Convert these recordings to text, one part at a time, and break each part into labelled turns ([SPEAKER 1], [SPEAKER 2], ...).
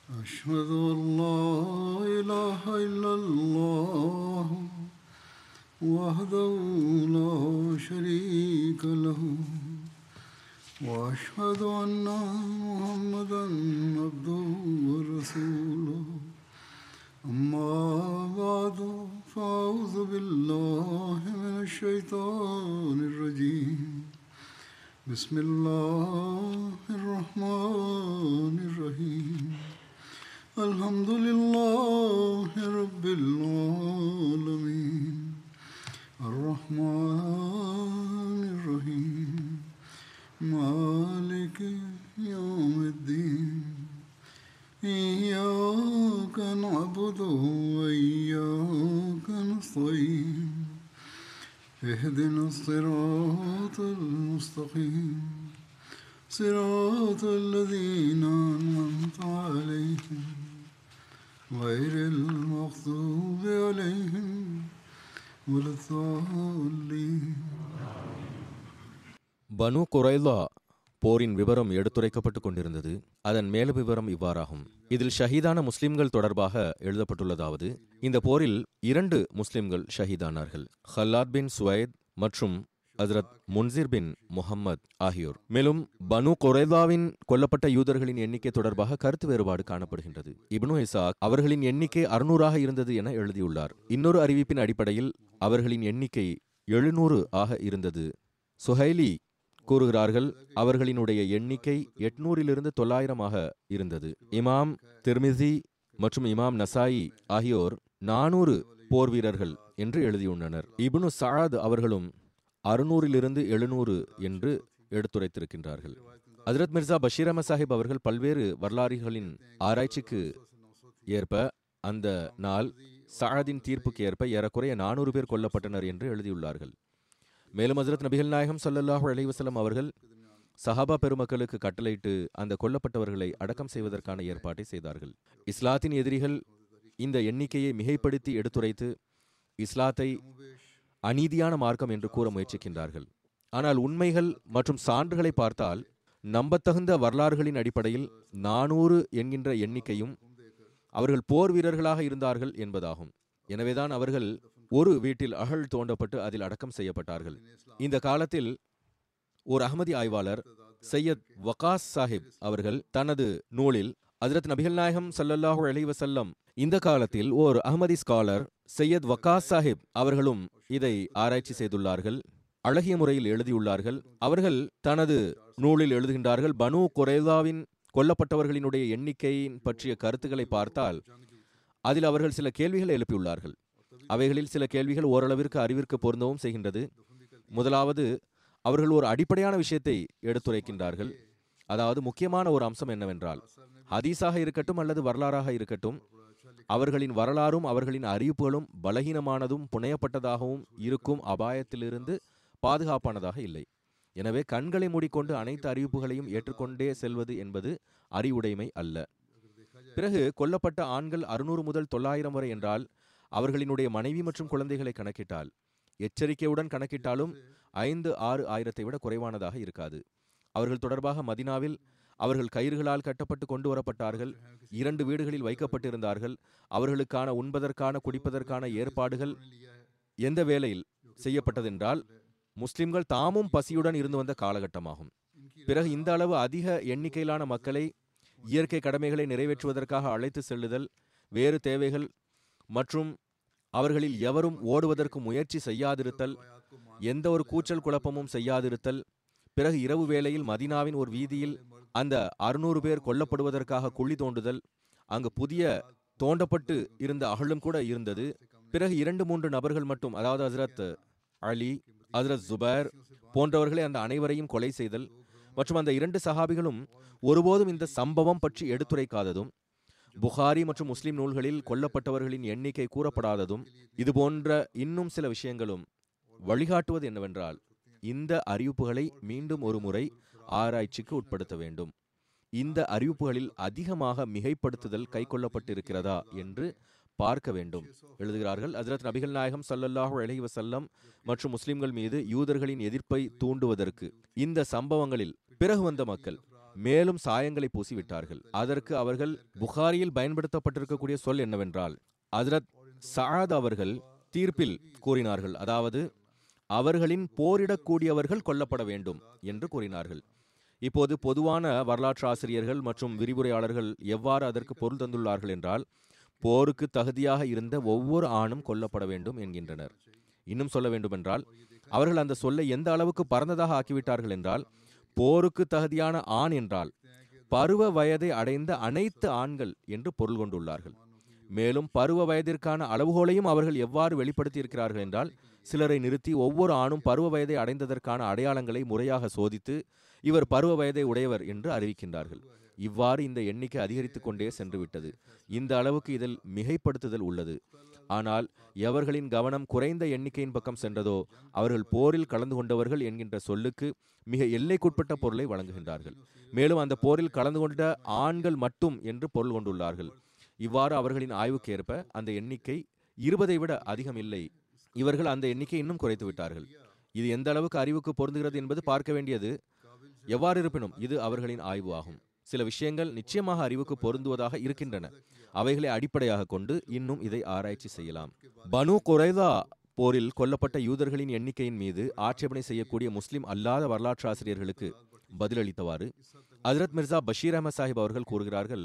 [SPEAKER 1] أشهد أن لا إله إلا الله وحده لا شريك له وأشهد أن محمدا عبده ورسوله أما بعد فأعوذ بالله من الشيطان الرجيم بسم الله الرحمن الرحيم الحمد لله رب العالمين الرحمن الرحيم مالك يوم الدين إياك نعبد وإياك نستعين اهدنا الصراط المستقيم صراط الذين أنعمت عليهم غير المغضوب عليهم ولا الضالين
[SPEAKER 2] பனு குரைலா போரின் விவரம் எடுத்துரைக்கப்பட்டுக் கொண்டிருந்தது அதன் மேல விவரம் இவ்வாறாகும் இதில் ஷஹீதான முஸ்லிம்கள் தொடர்பாக எழுதப்பட்டுள்ளதாவது இந்த போரில் இரண்டு முஸ்லிம்கள் ஷஹீதானார்கள் ஹல்லாத் பின் சுவைத் மற்றும் ஹஜரத் முன்சிர் பின் முஹம்மத் ஆகியோர் மேலும் பனு கொரேதாவின் கொல்லப்பட்ட யூதர்களின் எண்ணிக்கை தொடர்பாக கருத்து வேறுபாடு காணப்படுகின்றது இப்னு இசாக் அவர்களின் எண்ணிக்கை அறுநூறாக இருந்தது என எழுதியுள்ளார் இன்னொரு அறிவிப்பின் அடிப்படையில் அவர்களின் எண்ணிக்கை எழுநூறு ஆக இருந்தது சுஹைலி கூறுகிறார்கள் அவர்களினுடைய எண்ணிக்கை எட்நூறிலிருந்து தொள்ளாயிரமாக இருந்தது இமாம் திர்மிசி மற்றும் இமாம் நசாயி ஆகியோர் நானூறு போர் வீரர்கள் என்று எழுதியுள்ளனர் இப்னு சாத் அவர்களும் அறுநூறிலிருந்து எழுநூறு என்று எடுத்துரைத்திருக்கின்றார்கள் ஹஜரத் மிர்சா பஷீர் அஹமத் சாஹிப் அவர்கள் பல்வேறு வரலாறுகளின் ஆராய்ச்சிக்கு ஏற்ப அந்த நாள் சாதின் தீர்ப்புக்கு ஏற்ப ஏறக்குறைய நானூறு பேர் கொல்லப்பட்டனர் என்று எழுதியுள்ளார்கள் மேலும் ஹசரத் நபிகள் நாயகம் ஸல்லல்லாஹு அலைஹி வஸல்லம் அவர்கள் சஹாபா பெருமக்களுக்கு கட்டளையிட்டு அந்த கொல்லப்பட்டவர்களை அடக்கம் செய்வதற்கான ஏற்பாட்டை செய்தார்கள் இஸ்லாத்தின் எதிரிகள் இந்த எண்ணிக்கையை மிகைப்படுத்தி எடுத்துரைத்து இஸ்லாத்தை அநீதியான மார்க்கம் என்று கூற முயற்சிக்கின்றார்கள் ஆனால் உண்மைகள் மற்றும் சான்றுகளை பார்த்தால் நம்பத்தகுந்த வரலாறுகளின் அடிப்படையில் நானூறு என்கின்ற எண்ணிக்கையும் அவர்கள் போர் வீரர்களாக இருந்தார்கள் என்பதாகும் எனவேதான் அவர்கள் ஒரு வீட்டில் அகழ் தோண்டப்பட்டு அதில் அடக்கம் செய்யப்பட்டார்கள் இந்த காலத்தில் ஒரு அகமதி ஆய்வாளர் சையத் வகாஸ் சாஹிப் அவர்கள் தனது நூலில் ஹஜரத் நபிகள் நாயகம் ஸல்லல்லாஹு அலைஹி வஸல்லம் இந்த காலத்தில் ஓர் அகமதி ஸ்காலர் சையத் வகாஸ் சாஹிப் அவர்களும் இதை ஆராய்ச்சி செய்துள்ளார்கள் அழகிய முறையில் எழுதியுள்ளார்கள் அவர்கள் தனது நூலில் எழுதுகின்றார்கள் பனு குரேதாவின் கொல்லப்பட்டவர்களினுடைய எண்ணிக்கையின் பற்றிய கருத்துக்களை பார்த்தால் அதில் அவர்கள் சில கேள்விகளை எழுப்பியுள்ளார்கள் அவைகளில் சில கேள்விகள் ஓரளவிற்கு அறிவிற்கு பொருந்தவும் செய்கின்றது முதலாவது அவர்கள் ஒரு அடிப்படையான விஷயத்தை எடுத்துரைக்கின்றார்கள் அதாவது முக்கியமான ஒரு அம்சம் என்னவென்றால் ஹதீஸாக இருக்கட்டும் அல்லது வரலாறாக இருக்கட்டும் அவர்களின் வரலாறும் அவர்களின் அறிவிப்புகளும் பலகீனமானதும் புனையப்பட்டதாகவும் இருக்கும் அபாயத்திலிருந்து பாதுகாப்பானதாக இல்லை எனவே கண்களை மூடிக்கொண்டு அனைத்து அறிவிப்புகளையும் ஏற்றுக்கொண்டே செல்வது என்பது அறிவுடைமை அல்ல பிறகு கொல்லப்பட்ட ஆண்கள் அறுநூறு முதல் தொள்ளாயிரம் வரை என்றால் அவர்களினுடைய மனைவி மற்றும் குழந்தைகளை கணக்கிட்டால் எச்சரிக்கையுடன் கணக்கிட்டாலும் ஐந்து ஆறு ஆயிரத்தை விட குறைவானதாக இருக்காது அவர்கள் தொடர்பாக மதினாவில் அவர்கள் கயிறுகளால் கட்டப்பட்டு கொண்டு வரப்பட்டார்கள் இரண்டு வீடுகளில் வைக்கப்பட்டிருந்தார்கள் அவர்களுக்கான உண்பதற்கான குடிப்பதற்கான ஏற்பாடுகள் எந்த வேளையில் செய்யப்பட்டதென்றால் முஸ்லிம்கள் தாமும் பசியுடன் இருந்து வந்த காலகட்டமாகும் பிறகு இந்த அளவு அதிக எண்ணிக்கையிலான மக்களை இயற்கை கடமைகளை நிறைவேற்றுவதற்காக அழைத்து செல்லுதல் வேறு தேவைகள் மற்றும் அவர்களில் எவரும் ஓடுவதற்கு முயற்சி செய்யாதிருத்தல் எந்த ஒரு கூச்சல் குழப்பமும் செய்யாதிருத்தல் பிறகு இரவு வேளையில் மதினாவின் ஒரு வீதியில் அந்த அறுநூறு பேர் கொல்லப்படுவதற்காக குழி தோண்டுதல் அங்கு புதிய தோண்டப்பட்டு இருந்த அகழும் கூட இருந்தது பிறகு இரண்டு மூன்று நபர்கள் மட்டும் அதாவது ஹசரத் அலி ஹசரத் ஜுபேர் போன்றவர்களை அந்த அனைவரையும் கொலை செய்தல் மற்றும் அந்த இரண்டு சஹாபிகளும் ஒருபோதும் இந்த சம்பவம் பற்றி எடுத்துரைக்காததும் புகாரி மற்றும் முஸ்லிம் நூல்களில் கொல்லப்பட்டவர்களின் எண்ணிக்கை கூறப்படாததும் இது போன்ற இன்னும் சில விஷயங்களும் வழிகாட்டுவது என்னவென்றால் இந்த அறிவிப்புகளை மீண்டும் ஒரு முறை ஆராய்ச்சிக்கு உட்படுத்த வேண்டும் இந்த அறிவிப்புகளில் அதிகமாக மிகைப்படுத்துதல் கைக்கொள்ளப்பட்டிருக்கிறதா என்று பார்க்க வேண்டும் எழுதுகிறார்கள் ஹஜரத் நபிகள் நாயகம் ஸல்லல்லாஹு அலைஹி வஸல்லம் மற்றும் முஸ்லிம்கள் மீது யூதர்களின் எதிர்ப்பை தூண்டுவதற்கு இந்த சம்பவங்களில் பிறகு வந்த மக்கள் மேலும் சாயங்களை பூசிவிட்டார்கள் அதற்கு அவர்கள் புகாரியில் பயன்படுத்தப்பட்டிருக்கக்கூடிய சொல் என்னவென்றால் ஹஜ்ரத் சஅத் அவர்கள் தீர்ப்பில் கூறினார்கள் அதாவது அவர்களின் போரிடக்கூடியவர்கள் கொல்லப்பட வேண்டும் என்று கூறினார்கள் இப்போது பொதுவான வரலாற்று ஆசிரியர்கள் மற்றும் விரிவுரையாளர்கள் எவ்வாறு அதற்கு பொருள் தந்துள்ளார்கள் என்றால் போருக்கு தகுதியாக இருந்த ஒவ்வொரு ஆணும் கொல்லப்பட வேண்டும் என்கின்றனர் இன்னும் சொல்ல வேண்டுமென்றால் அவர்கள் அந்த சொல்லை எந்த அளவுக்கு பரந்ததாக ஆக்கிவிட்டார்கள் என்றால் போருக்கு தகுதியான ஆண் என்றால் பருவ வயதை அடைந்த அனைத்து ஆண்கள் என்று பொருள் கொண்டுள்ளார்கள் மேலும் பருவ வயதிற்கான அளவுகோலையும் அவர்கள் எவ்வாறு வெளிப்படுத்தி இருக்கிறார்கள் என்றால் சிலரை நிறுத்தி ஒவ்வொரு ஆணும் பருவ வயதை அடைந்ததற்கான அடையாளங்களை முறையாக சோதித்து இவர் பருவ வயதை உடையவர் என்று அறிவிக்கின்றார்கள் இவ்வாறு இந்த எண்ணிக்கை அதிகரித்துக் கொண்டே சென்று விட்டது இந்த அளவுக்கு இதில் மிகைப்படுத்துதல் உள்ளது ஆனால் எவர்களின் கவனம் குறைந்த எண்ணிக்கையின் பக்கம் சென்றதோ அவர்கள் போரில் கலந்து கொண்டவர்கள் என்கின்ற சொல்லுக்கு மிக எல்லைக்குட்பட்ட பொருளை வழங்குகின்றார்கள் மேலும் அந்த போரில் கலந்து கொண்ட ஆண்கள் மட்டும் என்று பொருள் கொண்டுள்ளார்கள் இவ்வாறு அவர்களின் ஆய்வுக்கு ஏற்ப அந்த எண்ணிக்கை இருபதை விட அதிகம் இல்லை இவர்கள் அந்த எண்ணிக்கை இன்னும் குறைத்து விட்டார்கள் இது எந்த அளவுக்கு அறிவுக்கு பொருந்துகிறது என்பது பார்க்க வேண்டியது எவ்வாறு இருப்பினும் இது அவர்களின் ஆய்வு ஆகும் சில விஷயங்கள் நிச்சயமாக அறிவுக்கு பொருந்துவதாக இருக்கின்றன அவைகளை அடிப்படையாக கொண்டு இன்னும் இதை ஆராய்ச்சி செய்யலாம் பனு குறைதா போரில் கொல்லப்பட்ட யூதர்களின் எண்ணிக்கையின் மீது ஆட்சேபனை செய்யக்கூடிய முஸ்லிம் அல்லாத வரலாற்று ஆசிரியர்களுக்கு பதிலளித்தவாறு ஹஜரத் மிர்சா பஷீர் அஹமத் சாஹிப் அவர்கள் கூறுகிறார்கள்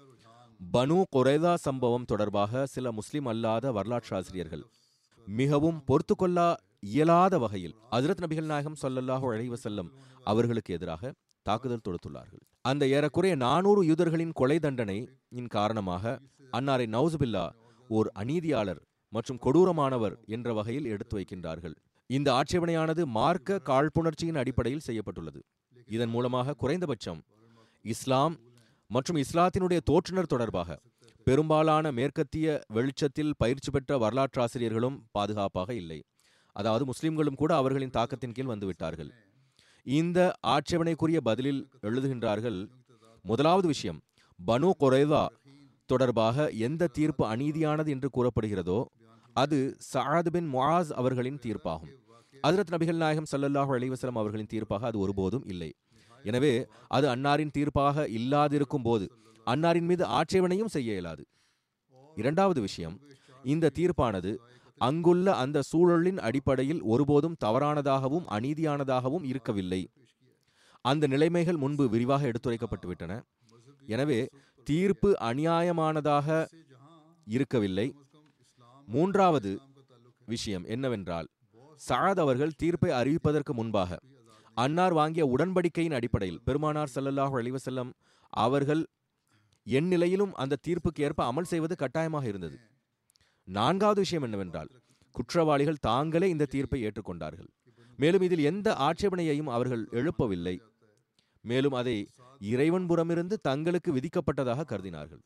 [SPEAKER 2] பனு குறைதா சம்பவம் தொடர்பாக சில முஸ்லிம் அல்லாத வரலாற்று ஆசிரியர்கள் மிகவும் பொறுத்துக்கொள்ளா இயலாத வகையில் ஹஜரத் நபிகள் நாயகம் ஸல்லல்லாஹு அலைஹி வஸல்லம் அவர்களுக்கு எதிராக தாக்குதல் தொடுத்துள்ளார்கள் அந்த ஏறக்குறைய நானூறு யூதர்களின் கொலை தண்டனையின் காரணமாக அன்னாரை நவுசுபில்லா ஓர் அநீதியாளர் மற்றும் கொடூரமானவர் என்ற வகையில் எடுத்து வைக்கின்றார்கள் இந்த ஆட்சேபனையானது மார்க்க காழ்ப்புணர்ச்சியின் அடிப்படையில் செய்யப்பட்டுள்ளது இதன் மூலமாக குறைந்தபட்சம் இஸ்லாம் மற்றும் இஸ்லாத்தினுடைய தோற்றுனர் தொடர்பாக பெரும்பாலான மேற்கத்திய வெளிச்சத்தில் பயிற்சி பெற்ற வரலாற்றாசிரியர்களும் பாதுகாப்பாக இல்லை அதாவது முஸ்லிம்களும் கூட அவர்களின் தாக்கத்தின் கீழ் வந்துவிட்டார்கள் இந்த ஆட்சேபனைக்குரிய பதிலில் எழுதுகின்றார்கள் முதலாவது விஷயம் பனு கொரேதா தொடர்பாக எந்த தீர்ப்பு அநீதியானது என்று கூறப்படுகிறதோ அது சஅத் பின் முஆஸ் அவர்களின் தீர்ப்பாகும் ஹஜரத் நபிகள் நாயகம் ஸல்லல்லாஹு அலைஹி வஸல்லம் அவர்களின் தீர்ப்பாக அது ஒருபோதும் இல்லை எனவே அது அன்னாரின் தீர்ப்பாக இல்லாதிருக்கும் போது அன்னாரின் மீது ஆட்சேபனையும் செய்ய இயலாது இரண்டாவது விஷயம் இந்த தீர்ப்பானது அங்குள்ள அந்த சூழலின் அடிப்படையில் ஒருபோதும் தவறானதாகவும் அநீதியானதாகவும் இருக்கவில்லை அந்த நிலைமைகள் முன்பு விரிவாக எடுத்துரைக்கப்பட்டுவிட்டன எனவே தீர்ப்பு அநியாயமானதாக இருக்கவில்லை மூன்றாவது விஷயம் என்னவென்றால் சஅத் அவர்கள் தீர்ப்பை அறிவிப்பதற்கு முன்பாக அன்னார் வாங்கிய உடன்படிக்கையின் அடிப்படையில் பெருமானார் ஸல்லல்லாஹு அலைஹி வஸல்லம் அவர்கள் என் நிலையிலும் அந்த தீர்ப்புக்கு ஏற்ப அமல் செய்வது கட்டாயமாக இருந்தது நான்காவது விஷயம் என்னவென்றால் குற்றவாளிகள் தாங்களே இந்த தீர்ப்பை ஏற்றுக்கொண்டார்கள் மேலும் இதில் எந்த ஆட்சேபனையையும் அவர்கள் எழுப்பவில்லை மேலும் அதை இறைவன் புறமிருந்து தங்களுக்கு விதிக்கப்பட்டதாக கருதினார்கள்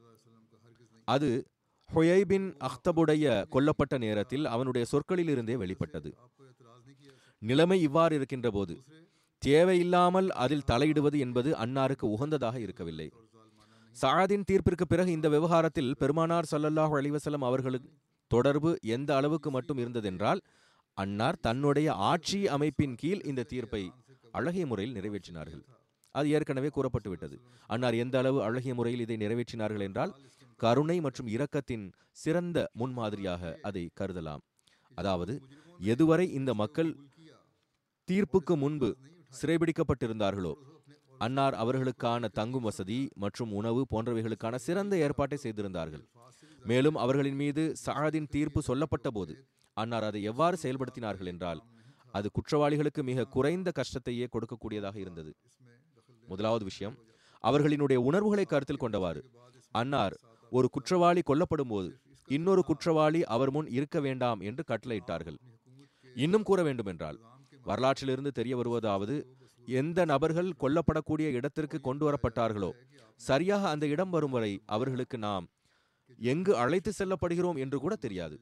[SPEAKER 2] அது ஹொயை பின் அக்தபுடைய கொல்லப்பட்ட நேரத்தில் அவனுடைய சொற்களில் இருந்தே வெளிப்பட்டது நிலைமை இவ்வாறு இருக்கின்ற போது தேவையில்லாமல் அதில் தலையிடுவது என்பது அன்னாருக்கு உகந்ததாக இருக்கவில்லை சாதின் தீர்ப்பிற்கு பிறகு இந்த விவகாரத்தில் பெருமானார் ஸல்லல்லாஹு அலைஹி வஸல்லம் அவர்களுக்கு தொடர்பு எந்த அளவுக்கு மட்டும் இருந்ததென்றால் அன்னார் தன்னுடைய ஆட்சி அமைப்பின் கீழ் இந்த தீர்ப்பை அழகிய முறையில் நிறைவேற்றினார்கள் அது ஏற்கனவே கூறப்பட்டு விட்டது அன்னார் எந்த அளவு அழகிய முறையில் இதை நிறைவேற்றினார்கள் என்றால் கருணை மற்றும் இரக்கத்தின் சிறந்த முன்மாதிரியாக அதை கருதலாம் அதாவது எதுவரை இந்த மக்கள் தீர்ப்புக்கு முன்பு சிறைபிடிக்கப்பட்டிருந்தார்களோ அன்னார் அவர்களுக்கான தங்கும் வசதி மற்றும் உணவு போன்றவைகளுக்கான சிறந்த ஏற்பாட்டை செய்திருந்தார்கள் மேலும் அவர்களின் மீது சாதின் தீர்ப்பு சொல்லப்பட்ட போது அன்னார் அதை எவ்வாறு செயல்படுத்தினார்கள் என்றால் அது குற்றவாளிகளுக்கு மிக குறைந்த கஷ்டத்தையே கொடுக்கக்கூடியதாக இருந்தது முதலாவது விஷயம் அவர்களினுடைய உணர்வுகளை கருத்தில் கொண்டவாறு அன்னார் ஒரு குற்றவாளி கொல்லப்படும் போது இன்னொரு குற்றவாளி அவர் முன் இருக்க வேண்டாம் என்று கட்டளையிட்டார்கள் இன்னும் கூற வேண்டுமென்றால் வரலாற்றிலிருந்து தெரிய வருவதாவது எந்த நபர்கள் கொல்லப்படக்கூடிய இடத்திற்கு கொண்டு வரப்பட்டார்களோ சரியாக அந்த இடம் வரும் வரை அவர்களுக்கு நாம் எங்கு அழைத்து செல்லப்படுகிறோம் என்று கூட தெரியாது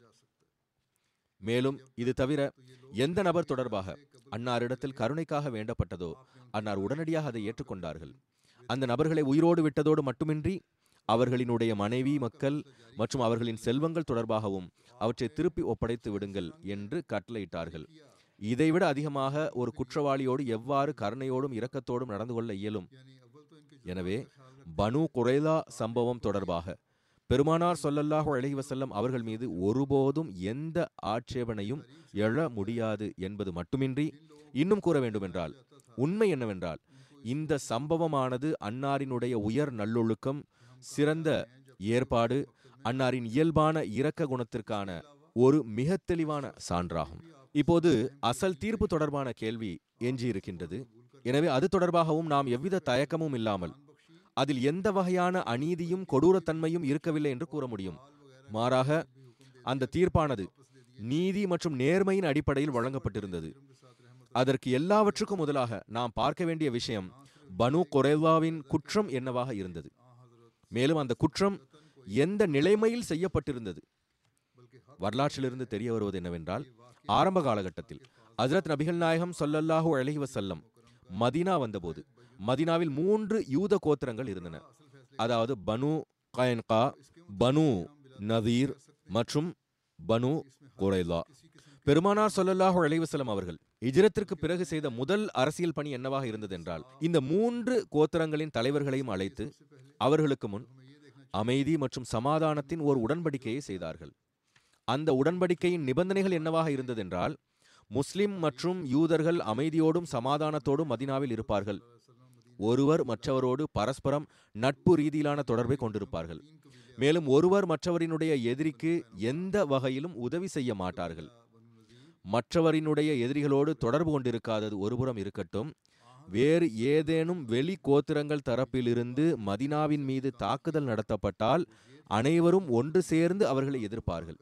[SPEAKER 2] மேலும் இது தவிர எந்த நபர் தொடர்பாக அன்னாரிடத்தில் கருணைக்காக வேண்டப்பட்டதோ அன்னார் உடனடியாக அதை ஏற்றுக்கொண்டார்கள் அந்த நபர்களை உயிரோடு விட்டதோடு மட்டுமின்றி அவர்களினுடைய மனைவி மக்கள் மற்றும் அவர்களின் செல்வங்கள் தொடர்பாகவும் அவற்றை திருப்பி ஒப்படைத்து விடுங்கள் என்று கட்டளையிட்டார்கள் இதைவிட அதிகமாக ஒரு குற்றவாளியோடு எவ்வாறு கருணையோடும் இரக்கத்தோடும் நடந்து கொள்ள இயலும் எனவே பனு குறைலா சம்பவம் தொடர்பாக பெருமானார் ஸல்லல்லாஹு அலைஹி வஸல்லம் அவர்கள் மீது ஒருபோதும் எந்த ஆட்சேபனையும் எழ முடியாது என்பது மட்டுமின்றி இன்னும் கூற வேண்டுமென்றால் உண்மை என்னவென்றால் இந்த சம்பவமானது அன்னாரினுடைய உயர் நல்லொழுக்கம் சிறந்த ஏற்பாடு அன்னாரின் இயல்பான இரக்க குணத்திற்கான ஒரு மிக தெளிவான சான்றாகும் இப்போது அசல் தீர்ப்பு தொடர்பான கேள்வி எஞ்சியிருக்கின்றது எனவே அது தொடர்பாகவும் நாம் எவ்வித தயக்கமும் இல்லாமல் அதில் எந்த வகையான அநீதியும் கொடூரத்தன்மையும் இருக்கவில்லை என்று கூற முடியும் மாறாக அந்த தீர்ப்பானது நீதி மற்றும் நேர்மையின் அடிப்படையில் வழங்கப்பட்டிருந்தது அதற்கு எல்லாவற்றுக்கும் முதலாக நாம் பார்க்க வேண்டிய விஷயம் பனு கொரேவாவின் குற்றம் என்னவாக இருந்தது மேலும் அந்த குற்றம் எந்த நிலைமையில் செய்யப்பட்டிருந்தது வரலாற்றிலிருந்து தெரிய வருவது என்னவென்றால் ஆரம்ப காலகட்டத்தில் ஹஜ்ரத் நபிகள் நாயகம் ஸல்லல்லாஹு அலைஹி வஸல்லம் மதீனா வந்தபோது மதீனாவில் மூன்று யூத கோத்திரங்கள் இருந்தன அதாவது பனு கயன்கா பனு நதீர் மற்றும் பனு குரைலா பெருமானார் ஸல்லல்லாஹு அலைஹி வஸல்லம் அவர்கள் இஜ்ரத்திற்கு பிறகு செய்த முதல் அரசியல் பணி என்னவாக இருந்ததென்றால் இந்த மூன்று கோத்திரங்களின் தலைவர்களையும் அழைத்து அவர்களுக்கு முன் அமைதி மற்றும் சமாதானத்தின் ஒரு உடன்படிக்கையை செய்தார்கள் அந்த உடன்படிக்கையின் நிபந்தனைகள் என்னவாக இருந்ததென்றால் முஸ்லிம் மற்றும் யூதர்கள் அமைதியோடும் சமாதானத்தோடும் மதினாவில் இருப்பார்கள் ஒருவர் மற்றவரோடு பரஸ்பரம் நட்பு ரீதியிலான தொடர்பை கொண்டிருப்பார்கள் மேலும் ஒருவர் மற்றவரினுடைய எதிரிக்கு எந்த வகையிலும் உதவி செய்ய மாட்டார்கள் மற்றவரினுடைய எதிரிகளோடு தொடர்பு கொண்டிருக்காதது ஒருபுறம் இருக்கட்டும் வேறு ஏதேனும் வெளி கோத்திரங்கள் தரப்பிலிருந்து மதினாவின் மீது தாக்குதல் நடத்தப்பட்டால் அனைவரும் ஒன்று சேர்ந்து அவர்களை எதிர்ப்பார்கள்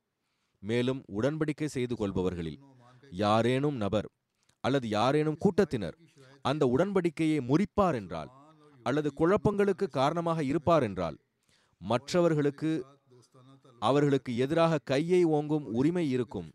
[SPEAKER 2] மேலும் உடன்படிக்கை செய்து கொள்பவர்களில் யாரேனும் நபர் அல்லது யாரேனும் கூட்டத்தினர் அந்த உடன்படிக்கையை முறிப்பார் என்றால் அல்லது குழப்பங்களுக்கு காரணமாக இருப்பார் என்றால் மற்றவர்களுக்கு அவர்களுக்கு எதிராக கையை ஓங்கும் உரிமை இருக்கும்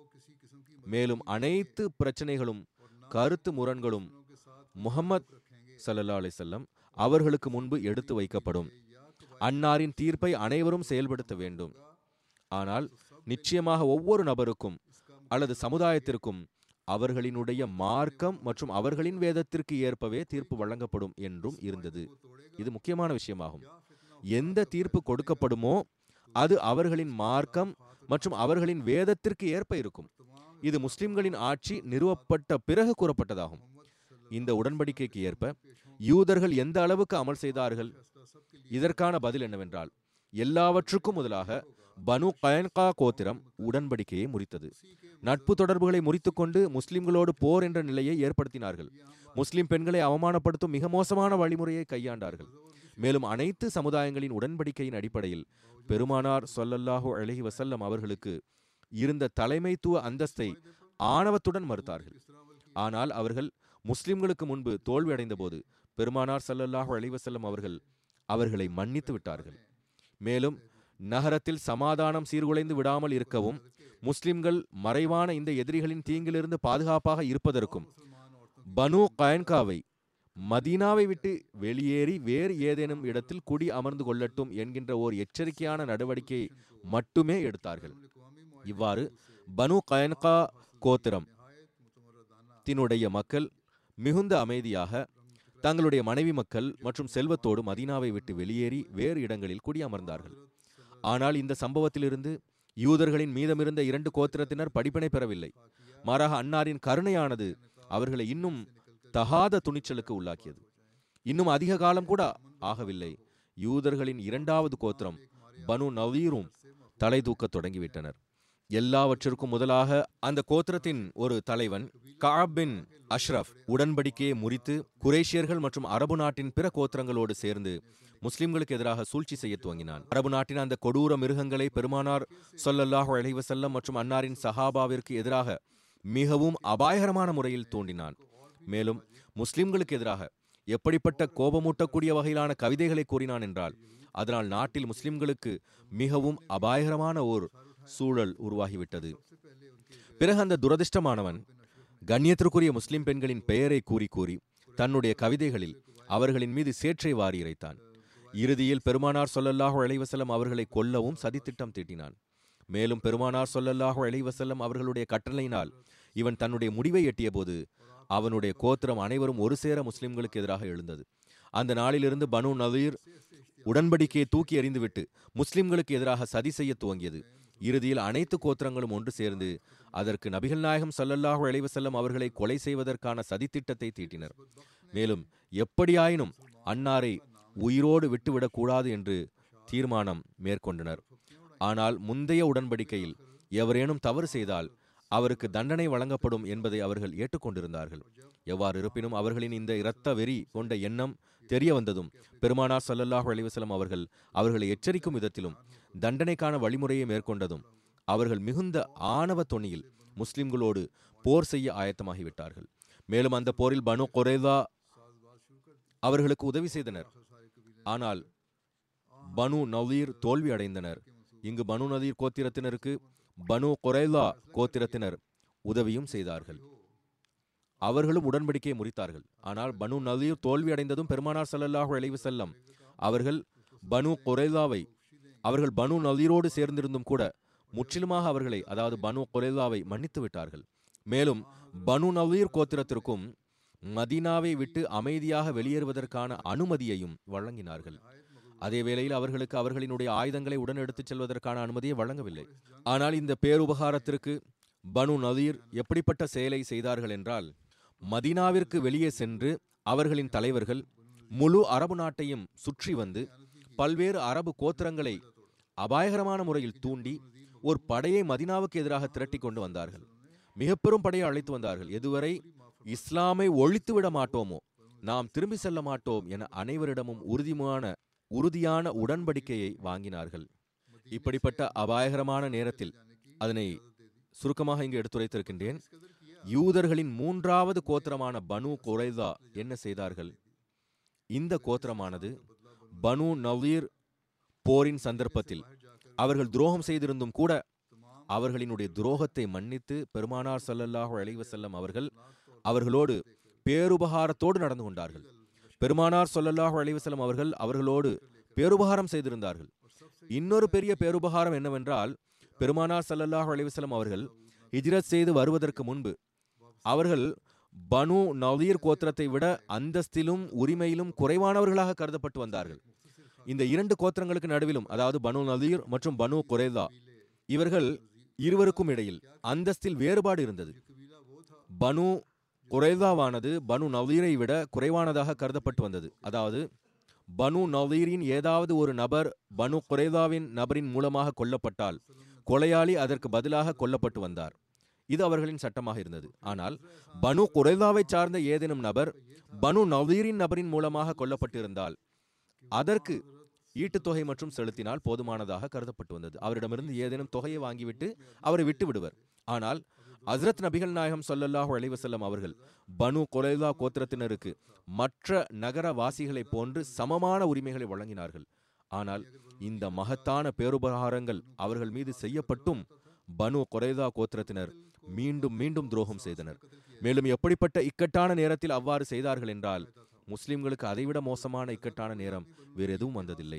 [SPEAKER 2] மேலும் அனைத்து பிரச்சனைகளும் கருத்து முரண்களும் முகமது சல்லல்லா அலிசல்லம் அவர்களுக்கு முன்பு எடுத்து வைக்கப்படும் அன்னாரின் தீர்ப்பை அனைவரும் செயல்படுத்த வேண்டும் ஆனால் நிச்சயமாக ஒவ்வொரு நபருக்கும் அல்லது சமுதாயத்திற்கும் அவர்களினுடைய மார்க்கம் மற்றும் அவர்களின் வேதத்திற்கு ஏற்பவே தீர்ப்பு வழங்கப்படும் என்றும் இருந்தது இது முக்கியமான விஷயமாகும் எந்த தீர்ப்பு கொடுக்கப்படுமோ அது அவர்களின் மார்க்கம் மற்றும் அவர்களின் வேதத்திற்கு ஏற்ப இருக்கும் இது முஸ்லிம்களின் ஆட்சி நிறுவப்பட்ட பிறகு கூறப்பட்டதாகும் இந்த உடன்படிக்கைக்கு ஏற்ப யூதர்கள் எந்த அளவுக்கு அமல் செய்தார்கள் இதற்கான பதில் என்னவென்றால் எல்லாவற்றுக்கும் முதலாக பனு கயன்கா கோத்திரம் உடன்படிக்கையை முறித்தது நட்பு தொடர்புகளை முறித்துக்கொண்டு முஸ்லிம்களோடு போர் என்ற நிலையை ஏற்படுத்தினார்கள் முஸ்லிம் பெண்களை அவமானப்படுத்தும் மிக மோசமான வழிமுறையை கையாண்டார்கள் மேலும் அனைத்து சமுதாயங்களின் உடன்படிக்கையின் அடிப்படையில் பெருமானார் சொல்லல்லாஹு அலஹி வசல்லம் அவர்களுக்கு இருந்த தலைமைத்துவ அந்தஸ்தை ஆணவத்துடன் மறுத்தார்கள் ஆனால் அவர்கள் முஸ்லிம்களுக்கு முன்பு தோல்வி அடைந்தபோது பெருமானார் சல்லல்லாஹு அலிவசல்லம் அவர்கள் அவர்களை மன்னித்து விட்டார்கள் மேலும் நகரத்தில் சமாதானம் சீர்குலைந்து விடாமல் இருக்கவும் முஸ்லிம்கள் மறைவான இந்த எதிரிகளின் தீங்கிலிருந்து பாதுகாப்பாக இருப்பதற்கும் பனு கயன்காவை மதீனாவை விட்டு வெளியேறி வேறு ஏதேனும் இடத்தில் குடி அமர்ந்து கொள்ளட்டும் என்கின்ற ஓர் எச்சரிக்கையான நடவடிக்கை மட்டுமே எடுத்தார்கள் இவ்வாறு பனு கயன்கா கோத்திரம் தினுடைய மக்கள் மிகுந்த அமைதியாக தங்களுடைய மனைவி மக்கள் மற்றும் செல்வத்தோடு மதீனாவை விட்டு வெளியேறி வேறு இடங்களில் குடியமர்ந்தார்கள் ஆனால் இந்த சம்பவத்திலிருந்து யூதர்களின் மீதமிருந்த இரண்டு கோத்திரத்தினர் படிப்பினை பெறவில்லை மாறாக அன்னாரின் கருணையானது அவர்களை இன்னும் தகாத துணிச்சலுக்கு உள்ளாக்கியது இன்னும் அதிக காலம் கூட ஆகவில்லை யூதர்களின் இரண்டாவது கோத்திரம் பனு நவீரும் தலை தூக்கத் தொடங்கிவிட்டனர் எல்லாவற்றிற்கும் முதலாக அந்த கோத்திரத்தின் ஒரு தலைவன் காப் பின் அஷ்ரஃப் உடன்படிக்கையை முறித்து குரேஷியர்கள் மற்றும் அரபு நாட்டின் பிற கோத்திரங்களோடு சேர்ந்து முஸ்லிம்களுக்கு எதிராக சூழ்ச்சி செய்ய துவங்கினான் அரபு நாட்டின் அந்த கொடூர மிருகங்களை பெருமானார் சொல்லல்லாஹு அலைஹி வஸல்லம் மற்றும் அன்னாரின் சஹாபாவிற்கு எதிராக மிகவும் அபாயகரமான முறையில் தூண்டினான் மேலும் முஸ்லிம்களுக்கு எதிராக எப்படிப்பட்ட கோபமூட்டக்கூடிய வகையிலான கவிதைகளை கூறினான் என்றால் அதனால் நாட்டில் முஸ்லிம்களுக்கு மிகவும் அபாயகரமான ஓர் சூழல் உருவாகிவிட்டது பிறகு அந்த துரதிர்ஷ்டமானவன் கண்ணியத்திற்குரிய முஸ்லிம் பெண்களின் பெயரை கூறி கூறி தன்னுடைய கவிதைகளில் அவர்களின் மீது சேற்றை வாரி இறைத்தான் இறுதியில் பெருமானார் சொல்லல்லாஹு அலைவசல்லம் அவர்களை கொல்லவும் சதித்திட்டம் தீட்டினான் மேலும் பெருமானார் சொல்லல்லாஹு அலைவசல்லம் அவர்களுடைய கட்டளையினால் இவன் தன்னுடைய முடிவை எட்டியபோது அவனுடைய கோத்திரம் அனைவரும் ஒரு சேர முஸ்லிம்களுக்கு எதிராக எழுந்தது அந்த நாளிலிருந்து பனு நதீர் உடன்படிக்கையை தூக்கி எறிந்துவிட்டு முஸ்லிம்களுக்கு எதிராக சதி செய்ய துவங்கியது இறுதியில் அனைத்து கோத்திரங்களும் ஒன்று சேர்ந்து அதற்கு நபிகள் நாயகம் ஸல்லல்லாஹு அலைஹி வஸல்லம் அவர்களை கொலை செய்வதற்கான சதித்திட்டத்தை தீட்டினர் மேலும் எப்படியாயினும் அன்னாரை உயிரோடு விட்டுவிடக் கூடாது என்று தீர்மானம் மேற்கொண்டனர் ஆனால் முந்தைய உடன்படிக்கையில் எவரேனும் தவறு செய்தால் அவருக்கு தண்டனை வழங்கப்படும் என்பதை அவர்கள் ஏற்றுக்கொண்டிருந்தார்கள் எவ்வாறு இருப்பினும் அவர்களின் இந்த இரத்த வெறி கொண்ட எண்ணம் தெரிய வந்ததும் பெருமானார் ஸல்லல்லாஹு அலைஹி வஸல்லம் அவர்கள் அவர்களை எச்சரிக்கும் விதத்திலும் தண்டனைக்கான வழிமுறையை மேற்கொண்டதும் அவர்கள் மிகுந்த ஆணவ தொனியில் முஸ்லிம்களோடு போர் செய்ய ஆயத்தமாகிவிட்டார்கள் மேலும் அந்த போரில் பனு கொரேதா அவர்களுக்கு உதவி செய்தனர் ஆனால் பனு நவீர் தோல்வி அடைந்தனர் இங்கு பனு நதீர் கோத்திரத்தினருக்கு பனு கொரேலா கோத்திரத்தினர் உதவியும் செய்தார்கள் அவர்களும் உடன்படிக்கையை முறித்தார்கள் ஆனால் பனு நதீர் தோல்வி அடைந்ததும் பெருமானார் ஸல்லல்லாஹு அலைஹி வஸல்லம் அவர்கள் பனு கொரேலாவை அவர்கள் பனு நதீரோடு சேர்ந்திருந்தும் கூட முற்றிலுமாக அவர்களை அதாவது பனு கொரேலாவை மன்னித்து விட்டார்கள் மேலும் பனு நவீர் கோத்திரத்திற்கும் மதீனாவை விட்டு அமைதியாக வெளியேறுவதற்கான அனுமதியையும் வழங்கினார்கள் அதே வேளையில் அவர்களுக்கு அவர்களினுடைய ஆயுதங்களை உடன் எடுத்துச் செல்வதற்கான அனுமதியை வழங்கவில்லை ஆனால் இந்த பேருபகாரத்திற்கு பனு நதீர் எப்படிப்பட்ட செயலை செய்தார்கள் என்றால் மதீனாவிற்கு வெளியே சென்று அவர்களின் தலைவர்கள் முழு அரபு நாட்டையும் சுற்றி வந்து பல்வேறு அரபு கோத்திரங்களை அபாயகரமான முறையில் தூண்டி ஒரு படையை மதினாவுக்கு எதிராக திரட்டி கொண்டு வந்தார்கள் மிக பெரும் படையை அழைத்து வந்தார்கள் எதுவரை இஸ்லாமை ஒழித்து விட மாட்டோமோ நாம் திரும்பி செல்ல மாட்டோம் என அனைவரிடமும் உறுதியான உறுதியான உடன்படிக்கையை வாங்கினார்கள் இப்படிப்பட்ட அபாயகரமான நேரத்தில் அதனை சுருக்கமாக இங்கு எடுத்துரைத்திருக்கின்றேன் யூதர்களின் மூன்றாவது கோத்திரமான பனு குறைதா என்ன செய்தார்கள் இந்த கோத்திரமானது பனு நவீர் போரின் சந்தர்ப்பத்தில் அவர்கள் துரோகம் செய்திருந்தும் கூட அவர்களினுடைய துரோகத்தை மன்னித்து பெருமானார் ஸல்லல்லாஹு அலைஹி வஸல்லம் அவர்கள் அவர்களோடு பேருபகாரத்தோடு நடந்து கொண்டார்கள் பெருமானார் ஸல்லல்லாஹு அலைஹி வஸல்லம் அவர்கள் அவர்களோடு பேருபகாரம் செய்திருந்தார்கள் இன்னொரு பெரிய பேருபகாரம் என்னவென்றால் பெருமானார் ஸல்லல்லாஹு அலைஹி வஸல்லம் அவர்கள் ஹிஜ்ரத் செய்து வருவதற்கு முன்பு அவர்கள் பனு நவீர் கோத்திரத்தை விட அந்தஸ்திலும் உரிமையிலும் குறைவானவர்களாக கருதப்பட்டு வந்தார்கள் இந்த இரண்டு கோத்திரங்களுக்கு நடுவிலும் அதாவது பனு நதீர் மற்றும் பனு குரேதா இவர்கள் இருவருக்கும் இடையில் அந்தஸ்தில் வேறுபாடு இருந்தது பனு குரேதாவானது பனு நவீரை விட குறைவானதாக கருதப்பட்டு வந்தது அதாவது பனு நவீரின் ஏதாவது ஒரு நபர் பனு குரேதாவின் நபரின் மூலமாக கொல்லப்பட்டால் கொலையாளி அதற்கு பதிலாக கொல்லப்பட்டு வந்தார் இது அவர்களின் சட்டமாக இருந்தது ஆனால் பனு குரேதாவை சார்ந்த ஏதேனும் நபர் பனு நவீரின் நபரின் மூலமாக கொல்லப்பட்டிருந்தால் அதற்கு ஈட்டுத்தொகை மற்றும் செலுத்தினால் போதுமானதாக கருதப்பட்டு வந்தது அவரிடமிருந்து ஏதேனும் தொகையை வாங்கிவிட்டு அவரை விட்டு விடுவர் ஆனால் ஹஸ்ரத் நபிகள் நாயகம் ஸல்லல்லாஹு அலைஹி வஸல்லம் அவர்கள் பனு கொலைதா கோத்திரத்தினருக்கு மற்ற நகர வாசிகளைப் போன்று சமமான உரிமைகளை வழங்கினார்கள் ஆனால் இந்த மகத்தான பேருபகாரங்கள் அவர்கள் மீது செய்யப்பட்டும் பனு கொரைதா கோத்திரத்தினர் மீண்டும் மீண்டும் துரோகம் செய்தனர் மேலும் எப்படிப்பட்ட இக்கட்டான நேரத்தில் அவ்வாறு செய்தார்கள் என்றால் முஸ்லிம்களுக்கு அதைவிட மோசமான இக்கட்டான நேரம் வேறு எதுவும் வந்ததில்லை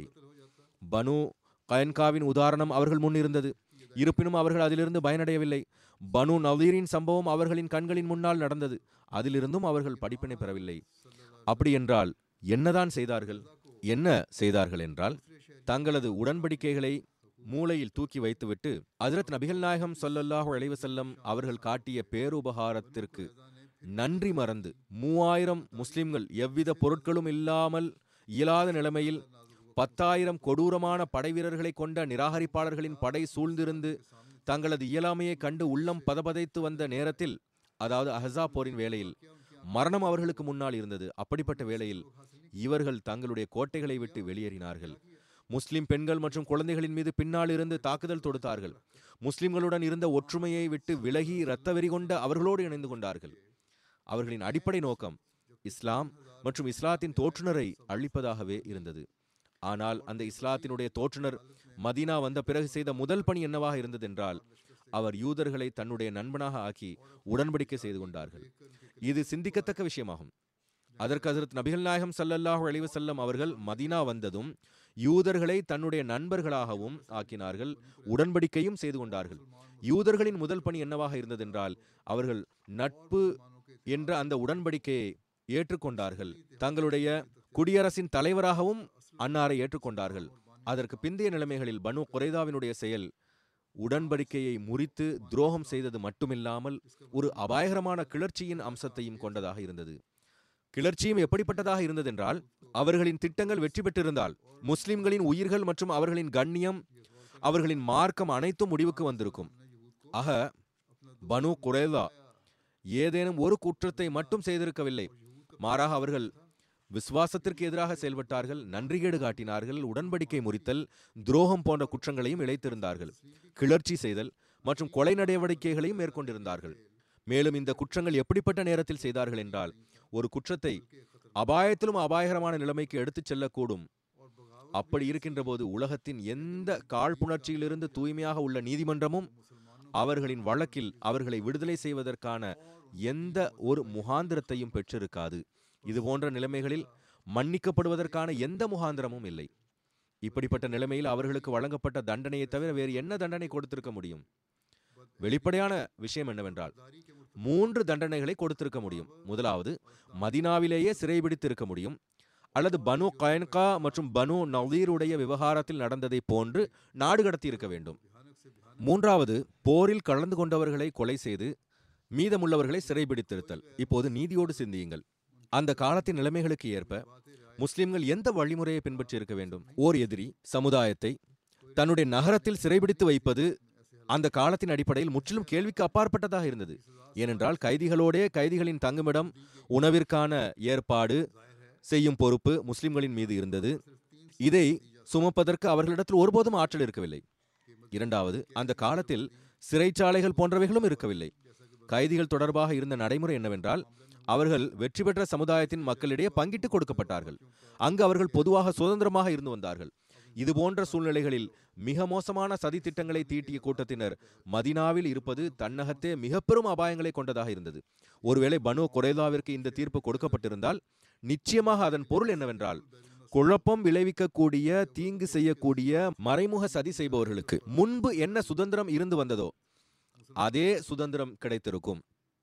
[SPEAKER 2] பனு கயன்காவின் உதாரணம் அவர்கள் முன் இருந்தது இருப்பினும் அவர்கள் அதிலிருந்து பயனடையவில்லை பனு நவீரின் சம்பவம் அவர்களின் கண்களின் முன்னால் நடந்தது அதிலிருந்தும் அவர்கள் படிப்பினை பெறவில்லை அப்படி என்றால் என்னதான் செய்தார்கள் என்ன செய்தார்கள் என்றால் தங்களது உடன்படிக்கைகளை மூளையில் தூக்கி வைத்துவிட்டு ஹஜரத் நபிகள் நாயகம் ஸல்லல்லாஹு அலைஹி வஸல்லம் அவர்கள் காட்டிய பேருபகாரத்திற்கு நன்றி மறந்து மூவாயிரம் முஸ்லிம்கள் எவ்வித பொருட்களும் இல்லாமல் இயலாத நிலைமையில் பத்தாயிரம் கொடூரமான படைவீரர்களை கொண்ட நிராகரிப்பாளர்களின் படை சூழ்ந்திருந்து தங்களது இயலாமையை கண்டு உள்ளம் பதபதைத்து வந்த நேரத்தில் அதாவது அஹஸா போரின் வேளையில் மரணம் அவர்களுக்கு முன்னால் இருந்தது அப்படிப்பட்ட வேளையில் இவர்கள் தங்களுடைய கோட்டைகளை விட்டு வெளியேறினார்கள் முஸ்லிம் பெண்கள் மற்றும் குழந்தைகளின் மீது பின்னால் இருந்து தாக்குதல் தொடுத்தார்கள் முஸ்லிம்களுடன் இருந்த ஒற்றுமையை விட்டு விலகி இரத்த வெறி கொண்ட அவர்களோடு இணைந்து கொண்டார்கள் அவர்களின் அடிப்படை நோக்கம் இஸ்லாம் மற்றும் இஸ்லாத்தின் தோற்றுனரை அழிப்பதாகவே இருந்தது ஆனால் அந்த இஸ்லாத்தினுடைய தோற்றுனர் மதீனா வந்த பிறகு செய்த முதல் பணி என்னவாக இருந்ததென்றால் அவர் யூதர்களை தன்னுடைய நண்பனாக ஆக்கி உடன்படிக்கை செய்து கொண்டார்கள் இது சிந்திக்கத்தக்க விஷயமாகும் அதற்கு ஹஜரத் நபிகள் நாயகம் ஸல்லல்லாஹு அலைஹி வஸல்லம் அவர்கள் மதீனா வந்ததும் யூதர்களை தன்னுடைய நண்பர்களாகவும் ஆக்கினார்கள் உடன்படிக்கையும் செய்து கொண்டார்கள் யூதர்களின் முதல் பணி என்னவாக இருந்ததென்றால் அவர்கள் நட்பு என்ற அந்த உடன்படிக்கையை ஏற்றுக்கொண்டார்கள் தங்களுடைய குடியரசின் தலைவராகவும் அன்னாரை ஏற்றுக்கொண்டார்கள் அதற்கு பிந்தைய நிலைமைகளில் பனு குறைதாவினுடைய செயல் உடன்படிக்கையை முறித்து துரோகம் செய்தது மட்டுமில்லாமல் ஒரு அபாயகரமான கிளர்ச்சியின் அம்சத்தையும் கொண்டதாக இருந்தது கிளர்ச்சியும் எப்படிப்பட்டதாக இருந்ததென்றால் அவர்களின் திட்டங்கள் வெற்றி பெற்றிருந்தால் முஸ்லிம்களின் உயிர்கள் மற்றும் அவர்களின் கண்ணியம் அவர்களின் மார்க்கம் அனைத்தும் முடிவுக்கு வந்திருக்கும் ஆக பனு குரேதா ஏதேனும் ஒரு குற்றத்தை மட்டும் செய்திருக்கவில்லை மாறாக அவர்கள் விசுவாசத்திற்கு எதிராக செயல்பட்டார்கள் நன்றிகேடு காட்டினார்கள் உடன்படிக்கை முறித்தல் துரோகம் போன்ற குற்றங்களையும் இழைத்திருந்தார்கள் கிளர்ச்சி செய்தல் மற்றும் கொலை நடவடிக்கைகளையும் மேற்கொண்டிருந்தார்கள் மேலும் இந்த குற்றங்கள் எப்படிப்பட்ட நேரத்தில் செய்தார்கள் என்றால் ஒரு குற்றத்தை அபாயத்திலும் அபாயகரமான நிலைமைக்கு எடுத்துச் செல்லக்கூடும் அப்படி இருக்கின்ற போது உலகத்தின் எந்த காழ்ப்புணர்ச்சியிலிருந்து தூய்மையாக உள்ள நீதிமன்றமும் அவர்களின் வழக்கில் அவர்களை விடுதலை செய்வதற்கான எந்த ஒரு முகாந்திரத்தையும் பெற்றிருக்காது இது போன்ற நிலைமைகளில் மன்னிக்கப்படுவதற்கான எந்த முகாந்திரமும் இல்லை இப்படிப்பட்ட நிலைமையில் அவர்களுக்கு வழங்கப்பட்ட தண்டனையை தவிர வேறு என்ன தண்டனை கொடுத்திருக்க முடியும் வெளிப்படையான விஷயம் என்னவென்றால் மூன்று தண்டனைகளை கொடுத்திருக்க முடியும் முதலாவது மதினாவிலேயே சிறைபிடித்து இருக்க முடியும் அல்லது பனு கயன்கா மற்றும் பனு நவீருடைய விவகாரத்தில் நடந்ததை போன்று நாடு கடத்தி இருக்க வேண்டும் மூன்றாவது போரில் கலந்து கொண்டவர்களை கொலை செய்து மீதமுள்ளவர்களை சிறைபிடித்திருத்தல் இப்போது நீதியோடு சிந்தியுங்கள் அந்த காலத்தின் நிலைமைகளுக்கு ஏற்ப முஸ்லிம்கள் எந்த வழிமுறையை பின்பற்றி இருக்க வேண்டும் ஓர் எதிரி சமுதாயத்தை தன்னுடைய நகரத்தில் சிறைபிடித்து வைப்பது அந்த காலத்தின் அடிப்படையில் முற்றிலும் கேள்விக்கு அப்பாற்பட்டதாக இருந்தது ஏனென்றால் கைதிகளோடே கைதிகளின் தங்குமிடம் உணவிற்கான ஏற்பாடு செய்யும் பொறுப்பு முஸ்லிம்களின் மீது இருந்தது இதை சுமப்பதற்கு அவர்களிடத்தில் ஒருபோதும் ஆற்றல் இருக்கவில்லை இரண்டாவது அந்த காலத்தில் சிறைச்சாலைகள் போன்றவைகளும் இருக்கவில்லை கைதிகள் தொடர்பாக இருந்த நடைமுறை என்னவென்றால் அவர்கள் வெற்றி பெற்ற சமுதாயத்தின் மக்களிடையே பங்கிட்டு கொடுக்கப்பட்டார்கள் அங்கு அவர்கள் பொதுவாக சுதந்திரமாக இருந்து வந்தார்கள் இது போன்ற சூழ்நிலைகளில் மிக மோசமான சதி திட்டங்களை தீட்டிய கூட்டத்தினர் மதினாவில் இருப்பது தன்னகத்தே மிக பெரும் அபாயங்களை கொண்டதாக இருந்தது ஒருவேளை பனு குறைதாவிற்கு இந்த தீர்ப்பு கொடுக்கப்பட்டிருந்தால் நிச்சயமாக அதன் பொருள் என்னவென்றால் குழப்பம் விளைவிக்கக்கூடிய தீங்கு செய்யக்கூடிய மறைமுக சதி செய்பவர்களுக்கு முன்பு என்ன சுதந்திரம் இருந்து வந்ததோ அதே சுதந்திரம் கிடைத்திருக்கும்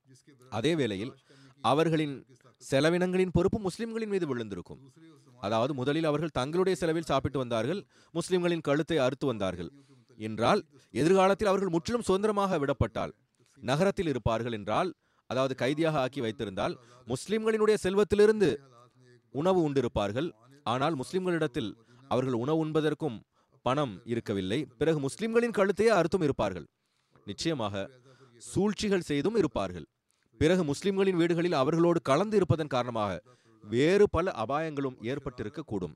[SPEAKER 2] அதே வேளையில் அவர்களின் செலவினங்களின் பொறுப்பு முஸ்லிம்களின் மீது விழுந்திருக்கும் அதாவது முதலில் அவர்கள் தங்களுடைய செலவில் சாப்பிட்டு வந்தார்கள் முஸ்லிம்களின் கழுத்தை அறுத்து வந்தார்கள் என்றால் எதிர்காலத்தில் அவர்கள் முற்றிலும் சுதந்திரமாக விடப்பட்டால் நகரத்தில் இருப்பார்கள் என்றால் அதாவது கைதியாக ஆக்கி வைத்திருந்தால் முஸ்லிம்களினுடைய செல்வத்திலிருந்து உணவு உண்டிருப்பார்கள் ஆனால் முஸ்லிம்களிடத்தில் அவர்கள் உணவு உண்பதற்கும் பணம் இருக்கவில்லை பிறகு முஸ்லிம்களின் கழுத்தையே அறுத்தும் இருப்பார்கள் நிச்சயமாக சூழ்ச்சிகள் செய்தும் இருப்பார்கள் பிறகு முஸ்லிம்களின் வீடுகளில் அவர்களோடு கலந்து இருப்பதன் காரணமாக வேறு பல அபாயங்களும் ஏற்பட்டிருக்க கூடும்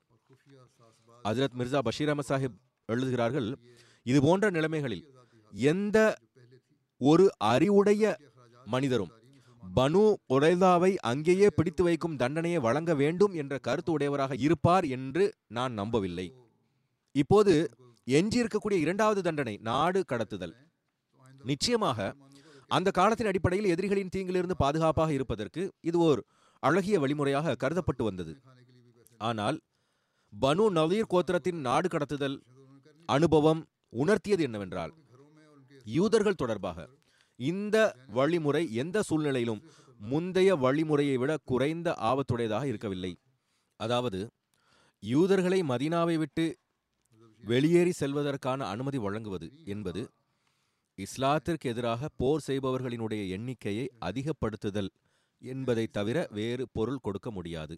[SPEAKER 2] ஹஜரத் மிர்சா பஷீர் அஹமத் சாஹிப் எழுதுகிறார்கள் இது போன்ற நிலைமைகளில் எந்த ஒரு அறிவுடைய மனிதரும் பனு குறைதாவை அங்கேயே பிடித்து வைக்கும் தண்டனையை வழங்க வேண்டும் என்ற கருத்து உடையவராக இருப்பார் என்று நான் நம்பவில்லை இப்போது எஞ்சி இருக்கக்கூடிய இரண்டாவது தண்டனை நாடு கடத்துதல் நிச்சயமாக அந்த காலத்தின் அடிப்படையில் எதிரிகளின் தீங்கிலிருந்து பாதுகாப்பாக இருப்பதற்கு இது ஓர் அழகிய வழிமுறையாக கருதப்பட்டு வந்தது ஆனால் பனு நவீர் கோத்திரத்தின் நாடு கடத்துதல் அனுபவம் உணர்த்தியது என்னவென்றால் யூதர்கள் தொடர்பாக இந்த வழிமுறை எந்த சூழ்நிலையிலும் முந்தைய வழிமுறையை விட குறைந்த ஆபத்துடையதாக இருக்கவில்லை அதாவது யூதர்களை மதீனாவை விட்டு வெளியேறி செல்வதற்கான அனுமதி வழங்குவது என்பது இஸ்லாத்திற்கு எதிராக போர் செய்பவர்களினுடைய எண்ணிக்கையை அதிகப்படுத்துதல் என்பதை தவிர வேறு பொருள் கொடுக்க முடியாது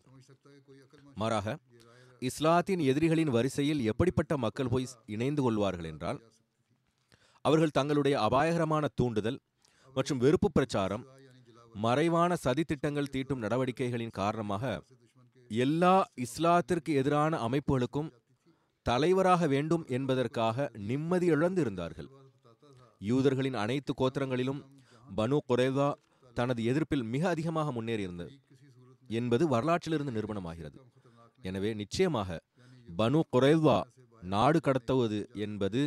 [SPEAKER 2] மாறாக இஸ்லாத்தின் எதிரிகளின் வரிசையில் எப்படிப்பட்ட மக்கள் போய் இணைந்து கொள்வார்கள் என்றால் அவர்கள் தங்களுடைய அபாயகரமான தூண்டுதல் மற்றும் வெறுப்பு பிரச்சாரம் மறைவான சதித்திட்டங்கள் தீட்டும் நடவடிக்கைகளின் காரணமாக எல்லா இஸ்லாத்திற்கு எதிரான அமைப்புகளுக்கும் தலைவராக வேண்டும் என்பதற்காக நிம்மதி இழந்து இருந்தார்கள் யூதர்களின் அனைத்து கோத்திரங்களிலும் பனு குரேதா தனது எதிர்ப்பில் மிக அதிகமாக முன்னேறியிருந்தது என்பது வரலாற்றிலிருந்து நிரூபணமாகிறது எனவே நிச்சயமாக பனு குரேவா நாடு கடத்துவது என்பது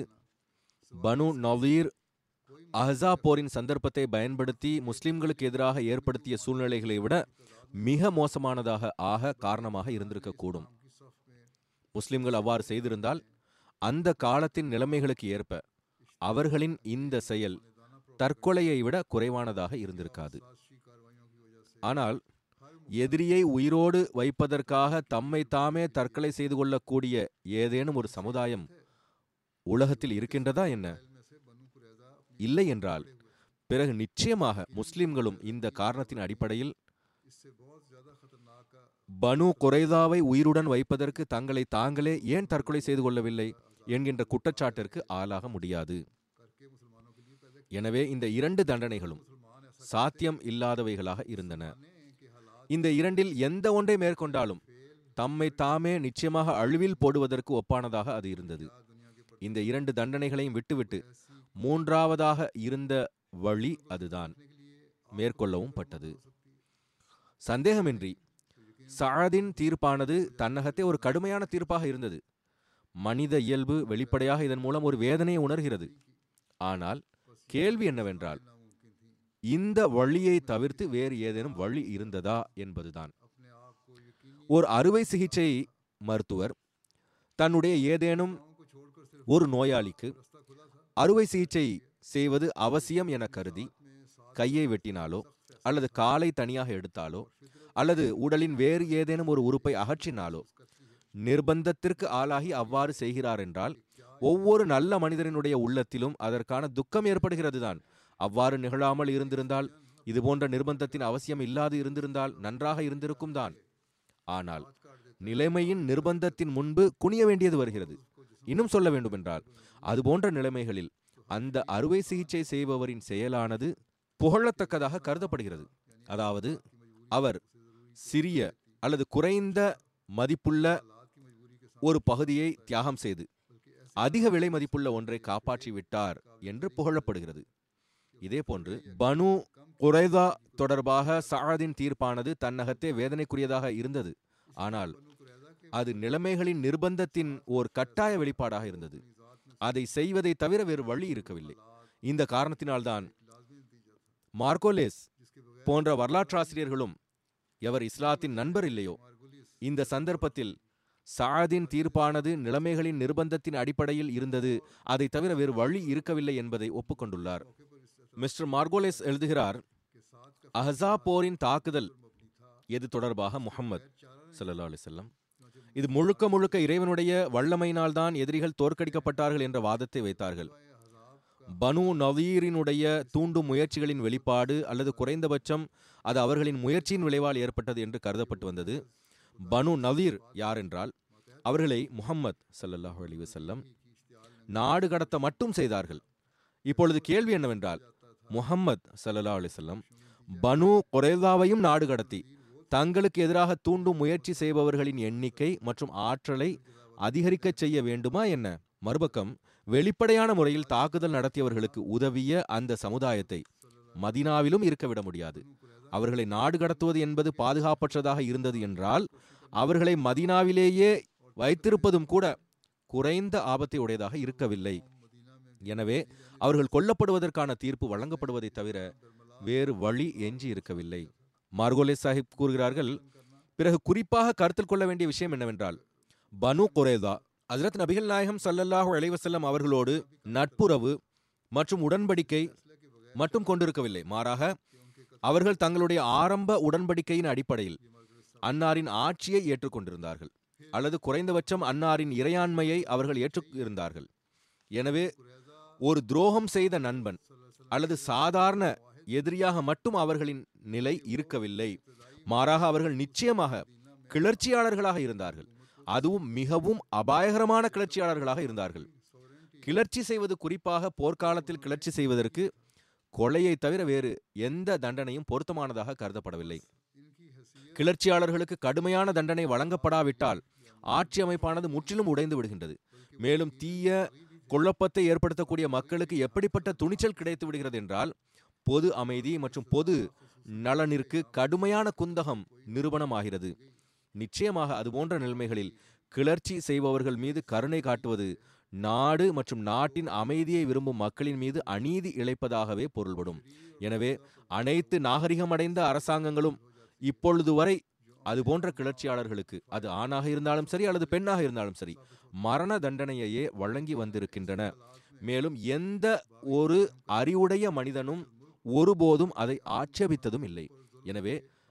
[SPEAKER 2] பனு நவீர் அஹ்ஸா போரின் சந்தர்ப்பத்தை பயன்படுத்தி முஸ்லிம்களுக்கு எதிராக ஏற்படுத்திய சூழ்நிலைகளை விட மிக மோசமானதாக ஆக காரணமாக இருந்திருக்கக்கூடும் முஸ்லிம்கள் அவ்வாறு செய்திருந்தால் அந்த காலத்தின் நிலைமைகளுக்கு ஏற்ப அவர்களின் இந்த செயல் தற்கொலையை விட குறைவானதாக இருந்திருக்காது ஆனால் எதிரியை உயிரோடு வைப்பதற்காக தம்மை தாமே தற்கொலை செய்து கொள்ளக்கூடிய ஏதேனும் ஒரு சமுதாயம் உலகத்தில் இருக்கின்றதா என்ன இல்லை என்றால் பிறகு நிச்சயமாக முஸ்லிம்களும் இந்த காரணத்தின் அடிப்படையில் பனு குறைதாவை உயிருடன் வைப்பதற்கு தங்களை தாங்களே ஏன் தற்கொலை செய்து கொள்ளவில்லை என்கின்ற குற்றச்சாட்டிற்கு ஆளாக முடியாது எனவே இந்த இரண்டு தண்டனைகளும் சாத்தியம் இல்லாதவைகளாக இருந்தன இந்த இரண்டில் எந்த ஒன்றை மேற்கொண்டாலும் தம்மை தாமே நிச்சயமாக அழிவில் போடுவதற்கு ஒப்பானதாக அது இருந்தது இந்த இரண்டு தண்டனைகளையும் விட்டுவிட்டு மூன்றாவதாக இருந்த வழி அதுதான் மேற்கொள்ளவும் பட்டது சந்தேகமின்றி சாதின் தீர்ப்பானது தன்னகத்தே ஒரு கடுமையான தீர்ப்பாக இருந்தது மனித இயல்பு வெளிப்படையாக இதன் மூலம் ஒரு வேதனையை உணர்கிறது ஆனால் கேள்வி என்னவென்றால் இந்த வழியை தவிர்த்து வேறு ஏதேனும் வழி இருந்ததா என்பதுதான் ஒரு அறுவை சிகிச்சை மருத்துவர் தன்னுடைய ஏதேனும் ஒரு நோயாளிக்கு அறுவை சிகிச்சை செய்வது அவசியம் என கருதி கையை வெட்டினாலோ அல்லது காலை தனியாக எடுத்தாலோ அல்லது உடலின் வேறு ஏதேனும் ஒரு உறுப்பை அகற்றினாலோ நிர்பந்தத்திற்கு ஆளாகி அவ்வாறு செய்கிறார் என்றால் ஒவ்வொரு நல்ல மனிதரினுடைய உள்ளத்திலும் அதற்கான துக்கம் ஏற்படுகிறதுதான் அவ்வாறு நிகழாமல் இருந்திருந்தால் இதுபோன்ற நிர்பந்தத்தின் அவசியம் இல்லாது இருந்திருந்தால் நன்றாக இருந்திருக்கும் தான் ஆனால் நிலைமையின் நிர்பந்தத்தின் முன்பு குனிய வேண்டியது வருகிறது இன்னும் சொல்ல வேண்டுமென்றால் அதுபோன்ற நிலைமைகளில் அந்த அறுவை சிகிச்சை செய்பவரின் செயலானது புகழத்தக்கதாக கருதப்படுகிறது அதாவது அவர் சிறிய அல்லது குறைந்த மதிப்புள்ள ஒரு பகுதியை தியாகம் செய்து அதிக விலை மதிப்புள்ள ஒன்றை காப்பாற்றி விட்டார் என்று புகழப்படுகிறது இதேபோன்று பனு குறைதா தொடர்பாக சாதின் தீர்ப்பானது தன்னகத்தே வேதனைக்குரியதாக இருந்தது ஆனால் அது நிலைமைகளின் நிர்பந்தத்தின் ஓர் கட்டாய வெளிப்பாடாக இருந்தது அதை செய்வதை தவிர வேறு வழி இருக்கவில்லை இந்த காரணத்தினால்தான் மார்கோலேஸ் போன்ற வரலாற்றாசிரியர்களும் எவர் இஸ்லாத்தின் நண்பர் இல்லையோ இந்த சந்தர்ப்பத்தில் சாதின் தீர்ப்பானது நிலைமைகளின் நிர்பந்தத்தின் அடிப்படையில் இருந்தது அதை தவிர வேறு வழி இருக்கவில்லை என்பதை ஒப்புக்கொண்டுள்ளார் மிஸ்டர் மார்கோலேஸ் எழுதுகிறார் அஹசா போரின் தாக்குதல் எது தொடர்பாக முகம்மது சல்லா அலிசல்லம் இது முழுக்க முழுக்க இறைவனுடைய வல்லமையினால்தான் எதிரிகள் தோற்கடிக்கப்பட்டார்கள் என்ற வாதத்தை வைத்தார்கள் பனு நவீரினுடைய தூண்டும் முயற்சிகளின் வெளிப்பாடு அல்லது குறைந்தபட்சம் அது அவர்களின் முயற்சியின் விளைவால் ஏற்பட்டது என்று கருதப்பட்டு வந்தது பனு நவீர் யார் என்றால் அவர்களை முகம்மது சல்லல்லாஹு அலி வசல்லம் நாடு கடத்த மட்டும் செய்தார்கள் இப்பொழுது கேள்வி என்னவென்றால் முகம்மது சல்லல்லா அலிசல்லம் பனு குரேதாவையும் நாடு கடத்தி தங்களுக்கு எதிராக தூண்டும் முயற்சி செய்பவர்களின் எண்ணிக்கை மற்றும் ஆற்றலை அதிகரிக்கச் செய்ய வேண்டுமா என்ன மறுபக்கம் வெளிப்படையான முறையில் தாக்குதல் நடத்தியவர்களுக்கு உதவிய அந்த சமுதாயத்தை மதினாவிலும் இருக்க விட முடியாது அவர்களை நாடு கடத்துவது என்பது பாதுகாப்பற்றதாக இருந்தது என்றால் அவர்களை மதினாவிலேயே வைத்திருப்பதும் கூட குறைந்த ஆபத்தை உடையதாக இருக்கவில்லை எனவே அவர்கள் கொல்லப்படுவதற்கான தீர்ப்பு வழங்கப்படுவதை தவிர வேறு வழி எஞ்சி இருக்கவில்லை மார்கோலே சாஹிப் கூறுகிறார்கள் பிறகு குறிப்பாக கருத்தில் கொள்ள வேண்டிய விஷயம் என்னவென்றால் பனு குரேதா ஹஜரத் நபிகள் நாயகம் சல்லல்லாஹு அலைவசல்லம் அவர்களோடு நட்புறவு மற்றும் உடன்படிக்கை மட்டும் கொண்டிருக்கவில்லை மாறாக அவர்கள் தங்களுடைய ஆரம்ப உடன்படிக்கையின் அடிப்படையில் அன்னாரின் ஆட்சியை ஏற்றுக்கொண்டிருந்தார்கள் அல்லது குறைந்தபட்சம் அன்னாரின் இறையாண்மையை அவர்கள் ஏற்றிருந்தார்கள் எனவே ஒரு துரோகம் செய்த நண்பன் அல்லது சாதாரண எதிரியாக மட்டும் அவர்களின் நிலை இருக்கவில்லை மாறாக அவர்கள் நிச்சயமாக கிளர்ச்சியாளர்களாக இருந்தார்கள் அதுவும் மிகவும் அபாயகரமான கிளர்ச்சியாளர்களாக இருந்தார்கள் கிளர்ச்சி செய்வது குறிப்பாக போர்க்காலத்தில் கிளர்ச்சி செய்வதற்கு கொலையை தவிர வேறு எந்த தண்டனையும் பொருத்தமானதாக கருதப்படவில்லை கிளர்ச்சியாளர்களுக்கு கடுமையான தண்டனை வழங்கப்படாவிட்டால் ஆட்சி அமைப்பானது முற்றிலும் உடைந்து விடுகின்றது மேலும் தீய குழப்பத்தை ஏற்படுத்தக்கூடிய மக்களுக்கு எப்படிப்பட்ட துணிச்சல் கிடைத்து விடுகிறது என்றால் பொது அமைதி மற்றும் பொது நலனிற்கு கடுமையான குந்தகம் நிரூபணமாகிறது நிச்சயமாக அதுபோன்ற நிலைமைகளில் கிளர்ச்சி செய்பவர்கள் மீது கருணை காட்டுவது நாடு மற்றும் நாட்டின் அமைதியை விரும்பும் மக்களின் மீது அநீதி இழைப்பதாகவே பொருள்படும் எனவே அனைத்து நாகரிகமடைந்த அரசாங்கங்களும் இப்பொழுது வரை அதுபோன்ற கிளர்ச்சியாளர்களுக்கு அது ஆணாக இருந்தாலும் சரி அல்லது பெண்ணாக இருந்தாலும் சரி மரண தண்டனையையே வழங்கி வந்திருக்கின்றன மேலும் எந்த ஒரு அறிவுடைய மனிதனும் ஒருபோதும் அதை ஆட்சேபித்ததும் இல்லை எனவே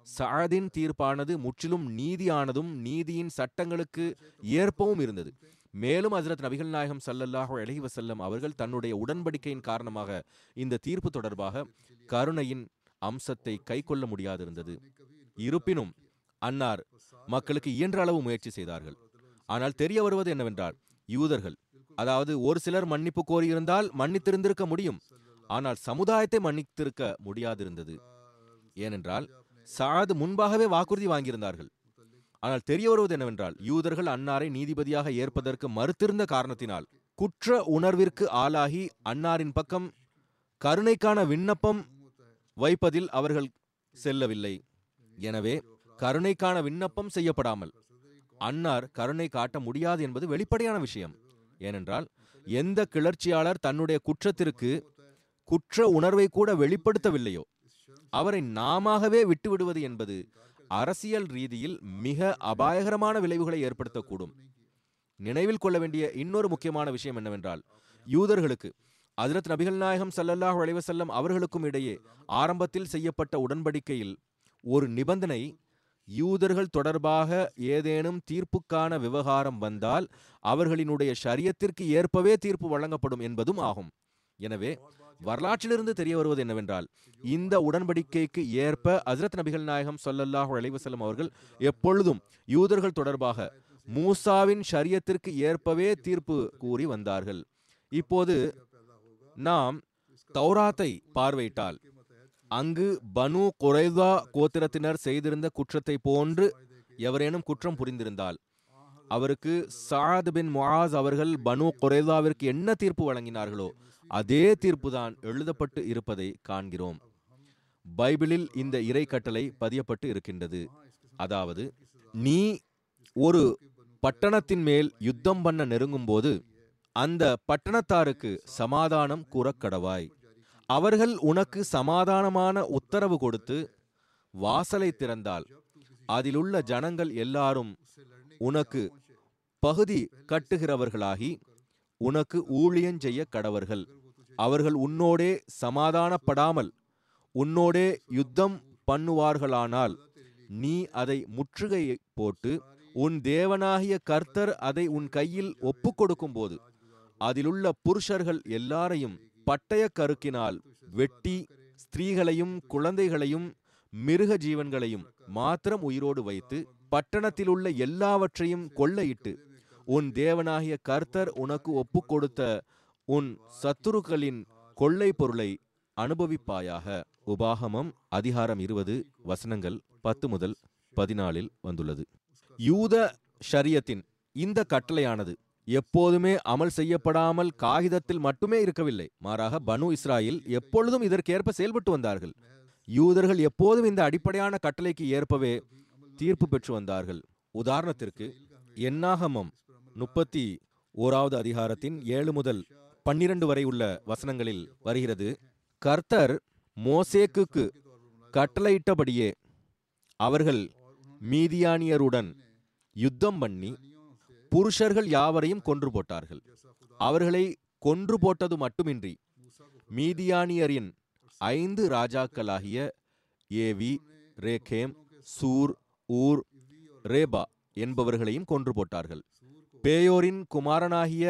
[SPEAKER 2] சாதின் தீர்ப்பானது முற்றிலும் நீதியானதும் நீதியின் சட்டங்களுக்கு ஏற்பவும் இருந்தது மேலும் ஹஜரத் நபிகள் நாயகம் ஸல்லல்லாஹு அலைஹி வஸல்லம் அவர்கள் தன்னுடைய உடன்படிக்கையின் காரணமாக இந்த தீர்ப்பு தொடர்பாக கருணையின் அம்சத்தை கைக்கொள்ள முடியாதிருந்தது இருப்பினும் அன்னார் மக்களுக்கு இயன்ற அளவு முயற்சி செய்தார்கள் ஆனால் தெரிய வருவது என்னவென்றால் யூதர்கள் அதாவது ஒரு சிலர் மன்னிப்பு கோரியிருந்தால் மன்னித்திருந்திருக்க முடியும் ஆனால் சமுதாயத்தை மன்னித்திருக்க முடியாதிருந்தது ஏனென்றால் சாத் முன்பாகவே வாக்குறுதி வாங்கியிருந்தார்கள் ஆனால் தெரிய வருவது என்னவென்றால் யூதர்கள் அன்னாரை நீதிபதியாக ஏற்பதற்கு மறுத்திருந்த காரணத்தினால் குற்ற உணர்விற்கு ஆளாகி அன்னாரின் பக்கம் கருணைக்கான விண்ணப்பம் வைப்பதில் அவர்கள் செல்லவில்லை எனவே கருணைக்கான விண்ணப்பம் செய்யப்படாமல் அன்னார் கருணை காட்ட முடியாது என்பது வெளிப்படையான விஷயம் ஏனென்றால் எந்த கிளர்ச்சியாளர் தன்னுடைய குற்றத்திற்கு குற்ற உணர்வை கூட வெளிப்படுத்தவில்லையோ அவரை நாமாகவே விட்டுவிடுவது என்பது அரசியல் ரீதியில் மிக அபாயகரமான விளைவுகளை ஏற்படுத்தக்கூடும் நினைவில் கொள்ள வேண்டிய இன்னொரு முக்கியமான விஷயம் என்னவென்றால் யூதர்களுக்கு ஹஜரத் நபிகள் நாயகம் ஸல்லல்லாஹு அலைஹி வஸல்லம் அவர்களுக்கும் இடையே ஆரம்பத்தில் செய்யப்பட்ட உடன்படிக்கையில் ஒரு நிபந்தனை யூதர்கள் தொடர்பாக ஏதேனும் தீர்ப்புக்கான விவகாரம் வந்தால் அவர்களினுடைய ஷரியத்திற்கு ஏற்பவே தீர்ப்பு வழங்கப்படும் என்பதும் ஆகும் எனவே வரலாற்றிலிருந்து தெரிய வருவது என்னவென்றால் இந்த உடன்படிக்கைக்கு ஏற்ப ஹஜரத் நபிகள் நாயகம் ஸல்லல்லாஹு அலைஹி வஸல்லம் அவர்கள் எப்பொழுதும் யூதர்கள் தொடர்பாக மூசாவின் ஷரியத்திற்கு ஏற்பவே தீர்ப்பு கூறி வந்தார்கள் இப்போது நாம் தௌராத்தை பார்வையிட்டால் அங்கு பனு குறைதா கோத்திரத்தினர் செய்திருந்த குற்றத்தை போன்று எவரேனும் குற்றம் புரிந்திருந்தால் அவருக்கு சாத் பின் முஆஸ் அவர்கள் பனு குறைதாவிற்கு என்ன தீர்ப்பு வழங்கினார்களோ அதே தீர்ப்புதான் எழுதப்பட்டு இருப்பதை காண்கிறோம் பைபிளில் இந்த இறை கட்டளை பதியப்பட்டு இருக்கின்றது அதாவது நீ ஒரு பட்டணத்தின் மேல் யுத்தம் பண்ண நெருங்கும்போது அந்த பட்டணத்தாருக்கு சமாதானம் கூறக்கடவாய் அவர்கள் உனக்கு சமாதானமான உத்தரவு கொடுத்து வாசலை திறந்தால் அதிலுள்ள ஜனங்கள் எல்லாரும் உனக்கு பகுதி கட்டுகிறவர்களாகி உனக்கு ஊழியஞ் செய்ய கடவர்கள் அவர்கள் உன்னோடே சமாதானப்படாமல் உன்னோடே யுத்தம் பண்ணுவார்களானால் நீ அதை முற்றுகை போட்டு உன் தேவனாகிய கர்த்தர் அதை உன் கையில் ஒப்புக் கொடுக்கும்போது அதிலுள்ள புருஷர்கள் எல்லாரையும் பட்டய கருக்கினால் வெட்டி ஸ்திரீகளையும் குழந்தைகளையும் மிருக ஜீவன்களையும் மாத்திரம் உயிரோடு வைத்து பட்டணத்திலுள்ள எல்லாவற்றையும் கொள்ளையிட்டு உன் தேவனாகிய கர்த்தர் உனக்கு ஒப்புக் கொடுத்த உன் சத்துருக்களின் கொள்ளை பொருளை அனுபவிப்பாயாக உபாகமம் அதிகாரம் இருபது வசனங்கள் பத்து முதல் பதினாலில் வந்துள்ளது யூத ஷரியத்தின் இந்த கட்டளையானது எப்போதுமே அமல் செய்யப்படாமல் காகிதத்தில் மட்டுமே இருக்கவில்லை மாறாக பனு இஸ்ராயில் எப்பொழுதும் இதற்கேற்ப செயல்பட்டு வந்தார்கள் யூதர்கள் எப்போதும் இந்த அடிப்படையான கட்டளைக்கு ஏற்பவே தீர்ப்பு பெற்று வந்தார்கள் உதாரணத்திற்கு என்னாகமம் முப்பத்தி ஓராவது அதிகாரத்தின் ஏழு முதல் பன்னிரண்டு வரை உள்ள வசனங்களில் வருகிறது கர்த்தர் மோசேக்குக்கு கட்டளையிட்டபடியே அவர்கள் மீதியானியருடன் யுத்தம் பண்ணி புருஷர்கள் யாவரையும் கொன்று போட்டார்கள் அவர்களை கொன்று போட்டது மட்டுமின்றி மீதியானியரின் ஐந்து ராஜாக்களாகிய ஏவி ரேகேம் சூர் ஊர் ரேபா என்பவர்களையும் கொன்று போட்டார்கள் பேயோரின் குமாரனாகிய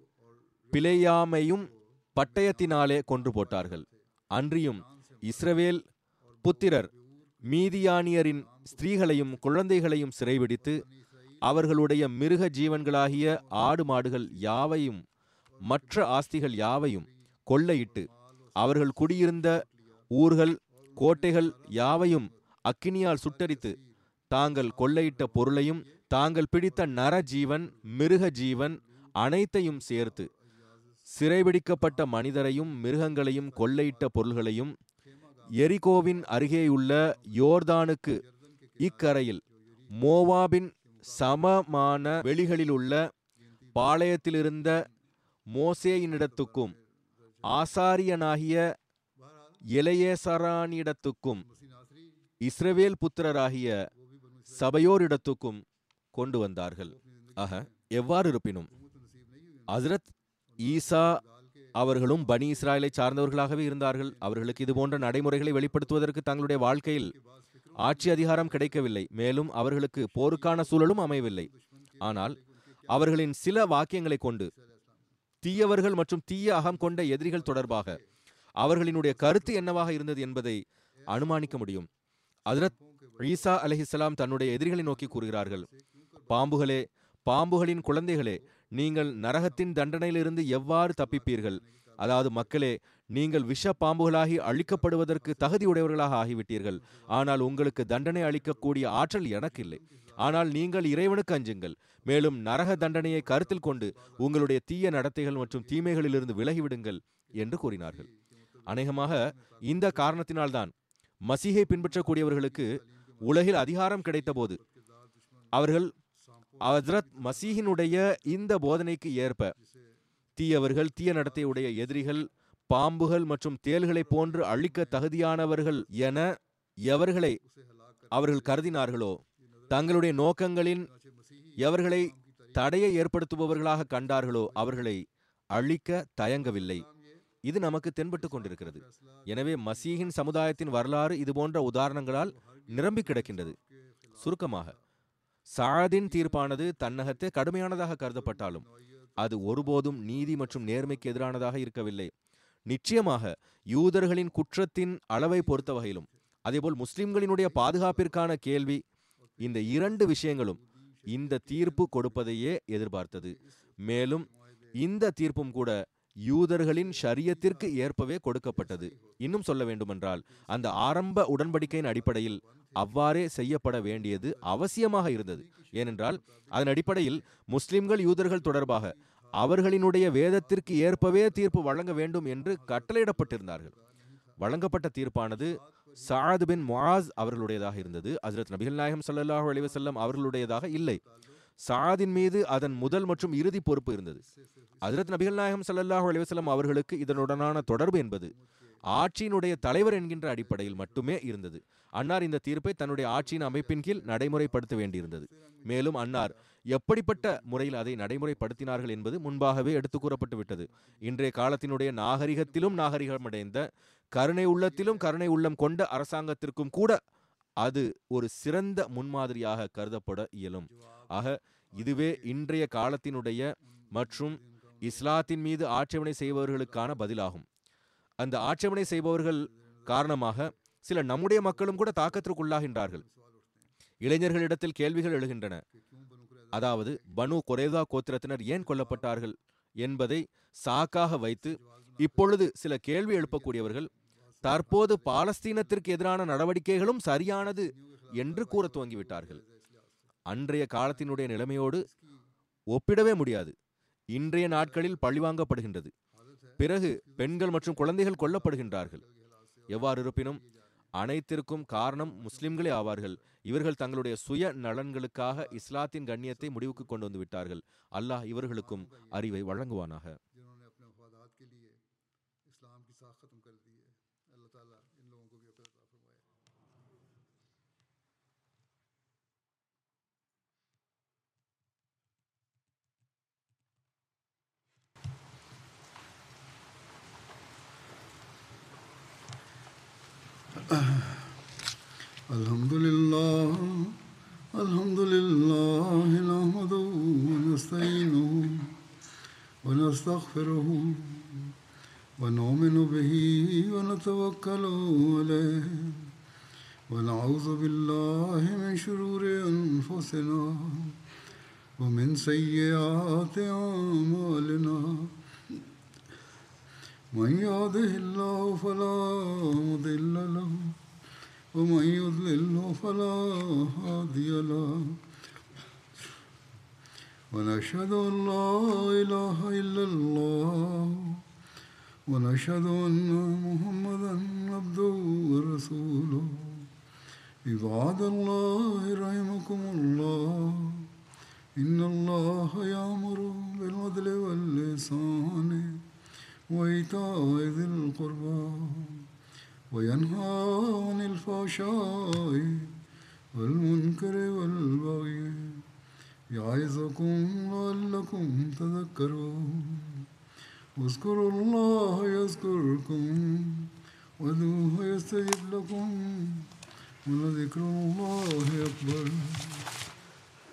[SPEAKER 2] பிளேயாமையும் பட்டயத்தினாலே கொன்று போட்டார்கள் அன்றியும் இஸ்ரவேல் புத்திரர் மீதியானியரின் ஸ்திரீகளையும் குழந்தைகளையும் சிறைபிடித்து அவர்களுடைய மிருக ஜீவன்களாகிய ஆடு மாடுகள் யாவையும் மற்ற ஆஸ்திகள் யாவையும் கொள்ளையிட்டு அவர்கள் குடியிருந்த ஊர்கள் கோட்டைகள் யாவையும் அக்கினியால் சுட்டரித்து தாங்கள் கொள்ளையிட்ட பொருளையும் தாங்கள் பிடித்த நர ஜீவன் மிருக ஜீவன் அனைத்தையும் சேர்த்து சிறைபிடிக்கப்பட்ட மனிதரையும் மிருகங்களையும் கொள்ளையிட்ட பொருள்களையும் எரிகோவின் அருகேயுள்ள யோர்தானுக்கு இக்கரையில் மோவாபின் சமமான வெளிகளிலுள்ள பாளையத்திலிருந்த மோசேயினிடத்துக்கும் ஆசாரியனாகிய இளையசரானிடத்துக்கும் இஸ்ரவேல் புத்திரராகிய சபையோரிடத்துக்கும் கொண்டு வந்தார்கள் ஆக எவ்வாறு இருப்பினும் ஹஸ்ரத் ஈசா அவர்களும் பனி இஸ்ராயலை சார்ந்தவர்களாகவே இருந்தார்கள் அவர்களுக்கு இது போன்ற நடைமுறைகளை வெளிப்படுத்துவதற்கு தங்களுடைய வாழ்க்கையில் ஆட்சி அதிகாரம் கிடைக்கவில்லை மேலும் அவர்களுக்கு போருக்கான சூழலும் அமையவில்லை ஆனால் அவர்களின் சில வாக்கியங்களை கொண்டு தீயவர்கள் மற்றும் தீய அகம் கொண்ட எதிரிகள் தொடர்பாக அவர்களினுடைய கருத்து என்னவாக இருந்தது என்பதை அனுமானிக்க முடியும் ஹஜ்ரத் ஈசா அலைஹிஸ்ஸலாம் தன்னுடைய எதிரிகளை நோக்கி கூறுகிறார்கள் பாம்புகளே பாம்புகளின் குழந்தைகளே நீங்கள் நரகத்தின் தண்டனையிலிருந்து எவ்வாறு தப்பிப்பீர்கள் அதாவது மக்களே நீங்கள் விஷ பாம்புகளாகி அழிக்கப்படுவதற்கு தகுதியுடையவர்களாக ஆகிவிட்டீர்கள் ஆனால் உங்களுக்கு தண்டனை அளிக்கக்கூடிய ஆற்றல் எனக்கு இல்லை ஆனால் நீங்கள் இறைவனுக்கு அஞ்சுங்கள் மேலும் நரக தண்டனையை கருத்தில் கொண்டு உங்களுடைய தீய நடத்தைகள் மற்றும் தீமைகளிலிருந்து விலகிவிடுங்கள் என்று கூறினார்கள் அநேகமாக இந்த காரணத்தினால்தான் மசீகை பின்பற்றக்கூடியவர்களுக்கு உலகில் அதிகாரம் கிடைத்தபோது அவர்கள் ஹஜ்ரத் மசீஹினுடைய இந்த போதனைக்கு ஏற்ப தீயவர்கள் தீய நடத்தையுடைய எதிரிகள் பாம்புகள் மற்றும் தேள்களைப் போன்று அழிக்க தகுதியானவர்கள் என எவர்களை அவர்கள் கருதினார்களோ தங்களுடைய நோக்கங்களின் எவர்களை தடையை ஏற்படுத்துபவர்களாக கண்டார்களோ அவர்களை அழிக்க தயங்கவில்லை இது நமக்கு தென்பட்டு கொண்டிருக்கிறது எனவே மசீகின் சமுதாயத்தின் வரலாறு இது போன்ற உதாரணங்களால் நிரம்பி கிடக்கின்றது சுருக்கமாக சாதின் தீர்ப்பானது தன்னகத்தே கடுமையானதாக கருதப்பட்டாலும் அது ஒருபோதும் நீதி மற்றும் நேர்மைக்கு எதிரானதாக இருக்கவில்லை நிச்சயமாக யூதர்களின் குற்றத்தின் அளவை பொறுத்த வகையிலும் அதேபோல் முஸ்லிம்களினுடைய பாதுகாப்பிற்கான கேள்வி இந்த இரண்டு விஷயங்களும் இந்த தீர்ப்பு கொடுப்பதையே எதிர்பார்த்தது மேலும் இந்த தீர்ப்பும் கூட யூதர்களின் ஷரியத்திற்கு ஏற்பவே கொடுக்கப்பட்டது இன்னும் சொல்ல வேண்டுமென்றால் அந்த ஆரம்ப உடன்படிக்கையின் அடிப்படையில் அவ்வாறே செய்யப்பட வேண்டியது அவசியமாக இருந்தது ஏனென்றால் அதன் அடிப்படையில் முஸ்லிம்கள் யூதர்கள் தொடர்பாக அவர்களினுடைய வேதத்திற்கு ஏற்பவே தீர்ப்பு வழங்க வேண்டும் என்று கட்டளையிடப்பட்டிருந்தார்கள் வழங்கப்பட்ட தீர்ப்பானது சாத் பின் முஆஸ் அவர்களுடையதாக இருந்தது ஹஜ்ரத் நபிகள் நாயகம் ஸல்லல்லாஹு அலைஹி வஸல்லம் அவர்களுடையதாக இல்லை சாதின் மீது அதன் முதல் மற்றும் இறுதி பொறுப்பு இருந்தது ஹஜ்ரத் நபிகள் நாயகம் ஸல்லல்லாஹு அலைஹி வஸல்லம் அவர்களுக்கு இதனுடனான தொடர்பு என்பது ஆட்சியினுடைய தலைவர் என்கின்ற அடிப்படையில் மட்டுமே இருந்தது அன்னார் இந்த தீர்ப்பை தன்னுடைய ஆட்சியின் அமைப்பின் கீழ் நடைமுறைப்படுத்த வேண்டியிருந்தது மேலும் அன்னார் எப்படிப்பட்ட முறையில் அதை நடைமுறைப்படுத்தினார்கள் என்பது முன்பாகவே எடுத்து கூறப்பட்டு விட்டது இன்றைய காலத்தினுடைய நாகரிகத்திலும் நாகரிகமடைந்த கருணை உள்ளத்திலும் கருணை உள்ளம் கொண்ட அரசாங்கத்திற்கும் கூட அது ஒரு சிறந்த முன்மாதிரியாக கருதப்பட இயலும் ஆக இதுவே இன்றைய காலத்தினுடைய மற்றும் இஸ்லாத்தின் மீது ஆட்சேபனை செய்பவர்களுக்கான பதிலாகும் அந்த ஆட்சேபனை செய்பவர்கள் காரணமாக சில நம்முடைய மக்களும் கூட தாக்கத்திற்குள்ளாகின்றார்கள் இளைஞர்களிடத்தில் கேள்விகள் எழுகின்றன அதாவது பனு கொரேதா கோத்திரத்தினர் ஏன் கொல்லப்பட்டார்கள் என்பதை சாக்காக வைத்து இப்பொழுது சில கேள்வி எழுப்பக்கூடியவர்கள் தற்போது பாலஸ்தீனத்திற்கு எதிரான நடவடிக்கைகளும் சரியானது என்று கூற துவங்கிவிட்டார்கள் அன்றைய காலத்தினுடைய நிலைமையோடு ஒப்பிடவே முடியாது இன்றைய நாட்களில் பழிவாங்கப்படுகின்றது பிறகு பெண்கள் மற்றும் குழந்தைகள் கொல்லப்படுகின்றார்கள் எவ்வாறு இருப்பினும் அனைத்திற்கும் காரணம் முஸ்லிம்களே ஆவார்கள் இவர்கள் தங்களுடைய சுய நலன்களுக்காக இஸ்லாத்தின் கண்ணியத்தை முடிவுக்கு கொண்டு வந்து விட்டார்கள் அல்லாஹ் இவர்களுக்கும் அறிவை வழங்குவானாக
[SPEAKER 1] जिन्होंने अपने मफादात के लिए इस्लाम की साख ख़त्म कर दी है अल्लाह ताला इन लोगों को भी अपना अता फरमाए الحمد لله الحمد لله نحمده ونستعينه ونستغفره ونؤمن به ونتوكل عليه ونعوذ بالله من شرور أنفسنا ومن سيئات أعمالنا من يهده الله فلا مضل له ومن يضلله فلا هادي له ونشهد أن لا إله إلا الله ونشهد أن محمدا عبده ورسوله عباد الله رحمكم الله إن الله يأمر بالعدل واللسان وإيتاء ذي القربى وينهى عن الفحشاء والمنكر والبغي يعظكم لعلكم تذكرون واذكروا الله يذكركم وادعوه يستجب لكم ولذكر الله أكبر